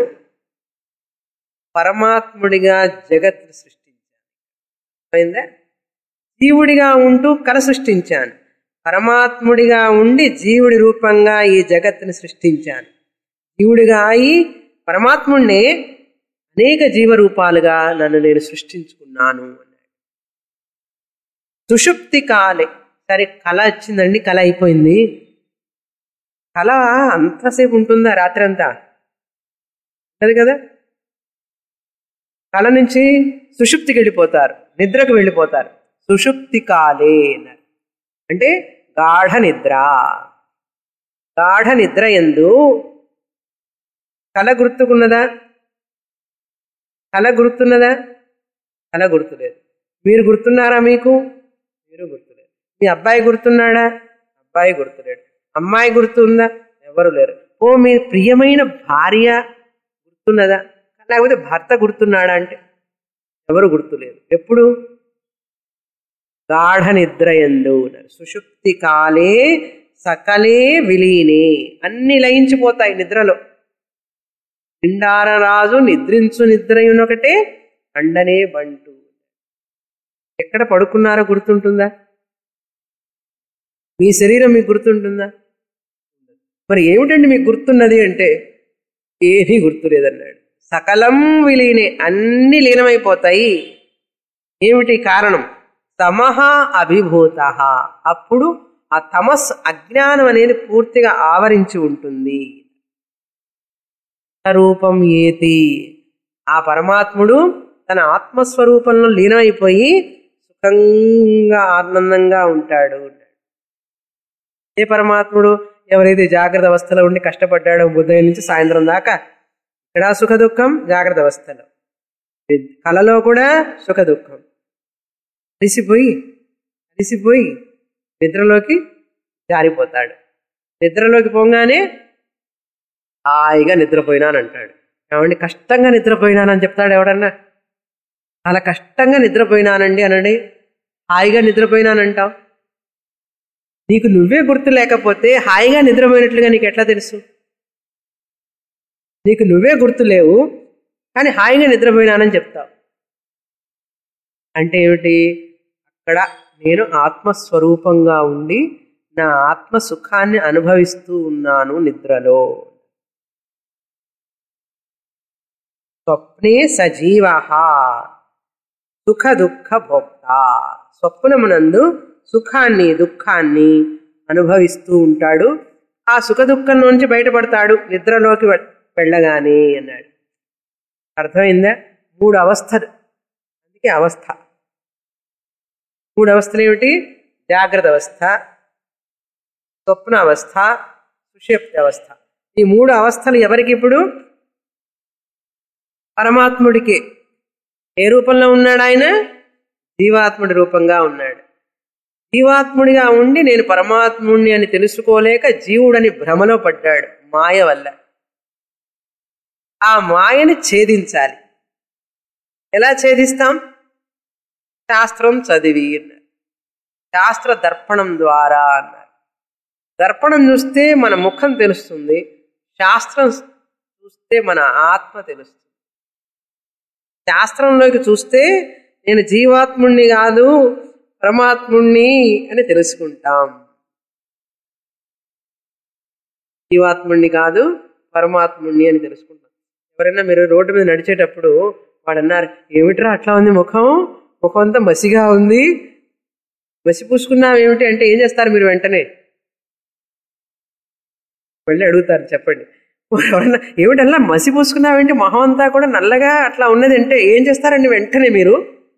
పరమాత్ముడిగా జగత్తును సృష్టించాను అయిందా జీవుడిగా ఉంటూ కళ సృష్టించాను పరమాత్ముడిగా ఉండి జీవుడి రూపంగా ఈ జగత్తుని సృష్టించాను జీవుడిగా అయి పరమాత్ముడినే అనేక జీవరూపాలుగా నన్ను నేను సృష్టించుకున్నాను అన్నాడు సుషుప్తి కాలే సరే కళ వచ్చిందండి కళ అయిపోయింది కళ అంతసేపు ఉంటుందా రాత్రి అంతా ఉంటది కదా కళ నుంచి సుషుప్తికి వెళ్ళిపోతారు నిద్రకు వెళ్ళిపోతారు సుషుప్తి కాలే అన్నారు అంటే గాఢ నిద్ర గాఢ నిద్ర ఎందు కళ గుర్తుకున్నదా కళ గుర్తున్నదా కళ గుర్తులేదు మీరు గుర్తున్నారా మీకు మీరు గుర్తులేదు మీ అబ్బాయి గుర్తున్నాడా అబ్బాయి గుర్తులేడు అమ్మాయి గుర్తుందా ఎవరు లేరు ఓ మీ ప్రియమైన భార్య గుర్తున్నదా లేకపోతే భర్త గుర్తున్నాడా అంటే ఎవరు గుర్తులేదు ఎప్పుడు గాఢ నిద్ర ఎందు ఉన్నారు సుషుప్తి కాలే సకలే విలీనే అన్ని లయించిపోతాయి నిద్రలో నిండారరాజు నిద్రించు నిద్రయునొకటే అండనే బంటు ఎక్కడ పడుకున్నారో గుర్తుంటుందా మీ శరీరం మీకు గుర్తుంటుందా మరి ఏమిటండి మీకు గుర్తున్నది అంటే ఏమీ గుర్తులేదన్నాడు సకలం విలీనే అన్ని లీనమైపోతాయి ఏమిటి కారణం తమహ అభిభూత అప్పుడు ఆ తమస్ అజ్ఞానం అనేది పూర్తిగా ఆవరించి ఉంటుంది రూపం ఏతి ఆ పరమాత్ముడు తన ఆత్మస్వరూపంలో లీనమైపోయి సుఖంగా ఆనందంగా ఉంటాడు ఏ పరమాత్ముడు ఎవరైతే జాగ్రత్త అవస్థలో ఉండి కష్టపడ్డాడో ఉదయం నుంచి సాయంత్రం దాకా ఇక్కడ సుఖ దుఃఖం జాగ్రత్త అవస్థలో కలలో కూడా సుఖ దుఃఖం అలిసిపోయి అలిసిపోయి నిద్రలోకి జారిపోతాడు నిద్రలోకి పోగానే హాయిగా నిద్రపోయినానంటాడు ఏమండి కష్టంగా నిద్రపోయినానని చెప్తాడు ఎవడన్నా అలా కష్టంగా నిద్రపోయినానండి అనండి హాయిగా నిద్రపోయినానంటావు నీకు నువ్వే గుర్తు లేకపోతే హాయిగా నిద్రపోయినట్లుగా నీకు ఎట్లా తెలుసు నీకు నువ్వే గుర్తు లేవు కానీ హాయిగా నిద్రపోయినానని చెప్తావు అంటే ఏమిటి అక్కడ నేను ఆత్మస్వరూపంగా ఉండి నా ఆత్మ సుఖాన్ని అనుభవిస్తూ ఉన్నాను నిద్రలో స్వప్నే సజీవ సుఖ దుఃఖ భోక్త స్వప్నమునందు సుఖాన్ని దుఃఖాన్ని అనుభవిస్తూ ఉంటాడు ఆ సుఖ దుఃఖం నుంచి బయటపడతాడు నిద్రలోకి వె- వెళ్ళగానే అన్నాడు అర్థమైందా మూడు అవస్థలు అందుకే అవస్థ మూడు అవస్థలు ఏమిటి జాగ్రత్త అవస్థ స్వప్న అవస్థ సుషుప్తి అవస్థ ఈ మూడు అవస్థలు ఎవరికి ఇప్పుడు పరమాత్ముడికి ఏ రూపంలో ఉన్నాడు ఆయన జీవాత్ముడి రూపంగా ఉన్నాడు జీవాత్ముడిగా ఉండి నేను పరమాత్ముడిని అని తెలుసుకోలేక జీవుడని భ్రమలో పడ్డాడు మాయ వల్ల ఆ మాయని ఛేదించాలి ఎలా ఛేదిస్తాం శాస్త్రం చదివి అన్నారు శాస్త్ర దర్పణం ద్వారా అన్నారు దర్పణం చూస్తే మన ముఖం తెలుస్తుంది శాస్త్రం చూస్తే మన ఆత్మ తెలుస్తుంది శాస్త్రంలోకి చూస్తే నేను జీవాత్ముణ్ణి కాదు పరమాత్ముణ్ణి అని తెలుసుకుంటాం జీవాత్ముణ్ణి కాదు పరమాత్ముణ్ణి అని తెలుసుకుంటాం ఎవరైనా మీరు రోడ్డు మీద నడిచేటప్పుడు వాడు అన్నారు ఏమిట్రా అట్లా ఉంది ముఖం ముఖం అంతా మసిగా ఉంది మసి పూసుకున్నావు ఏమిటి అంటే ఏం చేస్తారు మీరు వెంటనే వెళ్ళి అడుగుతారు చెప్పండి ఎవరన్నా ఏమిటల్లా మసి పూసుకున్నావేంటి మొహం అంతా కూడా నల్లగా అట్లా ఉన్నది అంటే ఏం చేస్తారండి వెంటనే మీరు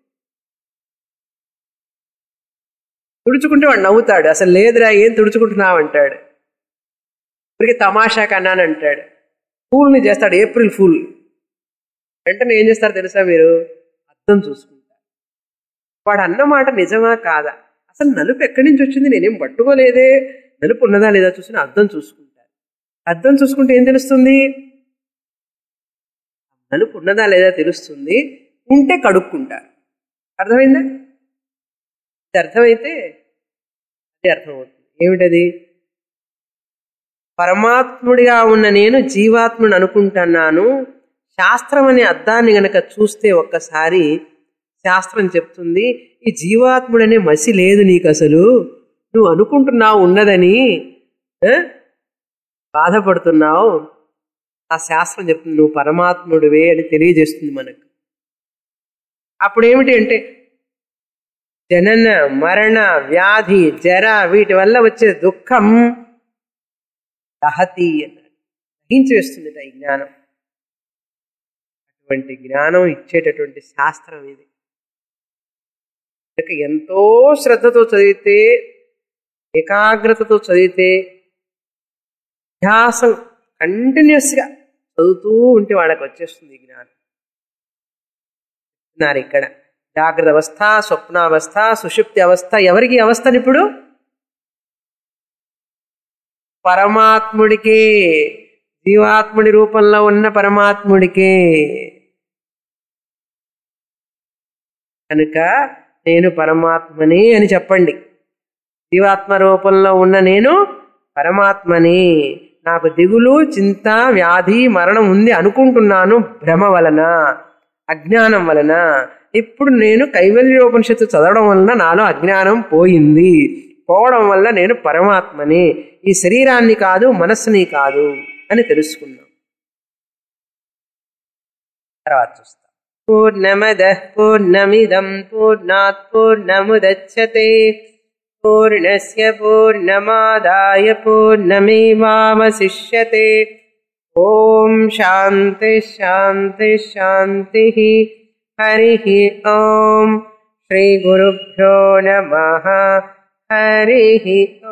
తుడుచుకుంటే వాడు నవ్వుతాడు అసలు లేదురా ఏం తుడుచుకుంటున్నావు అంటాడు ఇప్పటికి తమాషా కన్నాను అంటాడు ఫూల్ని చేస్తాడు ఏప్రిల్ ఫూల్ వెంటనే ఏం చేస్తారు తెలుసా మీరు అర్థం చూసుకుంటారు వాడు అన్నమాట నిజమా కాదా అసలు నలుపు ఎక్కడి నుంచి వచ్చింది నేనేం పట్టుకోలేదే నలుపు ఉన్నదా లేదా చూసి అర్థం చూసుకుంటారు అర్థం చూసుకుంటే ఏం తెలుస్తుంది నలుపు ఉన్నదా లేదా తెలుస్తుంది ఉంటే కడుక్కుంటారు అర్థమైందా ఇది అర్థమైతే అది అర్థమవుతుంది ఏమిటది పరమాత్ముడిగా ఉన్న నేను జీవాత్ముని అనుకుంటున్నాను శాస్త్రం అనే అర్థాన్ని గనక చూస్తే ఒక్కసారి శాస్త్రం చెప్తుంది ఈ జీవాత్ముడనే మసి లేదు నీకు అసలు నువ్వు అనుకుంటున్నావు ఉన్నదని ఆ? బాధపడుతున్నావు ఆ శాస్త్రం చెప్తుంది నువ్వు పరమాత్ముడివే అని తెలియజేస్తుంది మనకు అప్పుడు ఏమిటి అంటే జనన మరణ వ్యాధి జర వీటి వల్ల వచ్చే దుఃఖం దహతి అన్నాడు దహించి వేస్తుంది ఈ జ్ఞానం అటువంటి జ్ఞానం ఇచ్చేటటువంటి శాస్త్రం ఇది ఇక ఎంతో శ్రద్ధతో చదివితే ఏకాగ్రతతో చదివితే అభ్యాసం కంటిన్యూస్గా చదువుతూ ఉంటే వాళ్ళకి వచ్చేస్తుంది ఈ జ్ఞానం చెప్తున్నారు ఇక్కడ జాగ్రత్త అవస్థ స్వప్నావస్థ సుషుప్తి అవస్థ ఎవరికి ఈ అవస్థని ఇప్పుడు పరమాత్ముడికి జీవాత్ముడి రూపంలో ఉన్న పరమాత్ముడికే కనుక నేను పరమాత్మని అని చెప్పండి జీవాత్మ రూపంలో ఉన్న నేను పరమాత్మని నాకు దిగులు చింత వ్యాధి మరణం ఉంది అనుకుంటున్నాను భ్రమ వలన అజ్ఞానం వలన ఇప్పుడు నేను కైవల్యోపనిషత్తు చదవడం వలన నాలో అజ్ఞానం పోయింది పోవడం వల్ల నేను పరమాత్మని ఈ శరీరాన్ని కాదు మనస్సుని కాదు అని తెలుసుకున్నాం తర్వాత చూస్తాం పూర్ణమద పూర్ణమిదం పూర్ణాత్ పూర్ణముదచ్చతే పూర్ణస్య పూర్ణమాదాయ పూర్ణమేవావశిష్యతే ఓం శాంతి శాంతి శాంతి హరి ఓం శ్రీ గురుభ్యో నమ హరి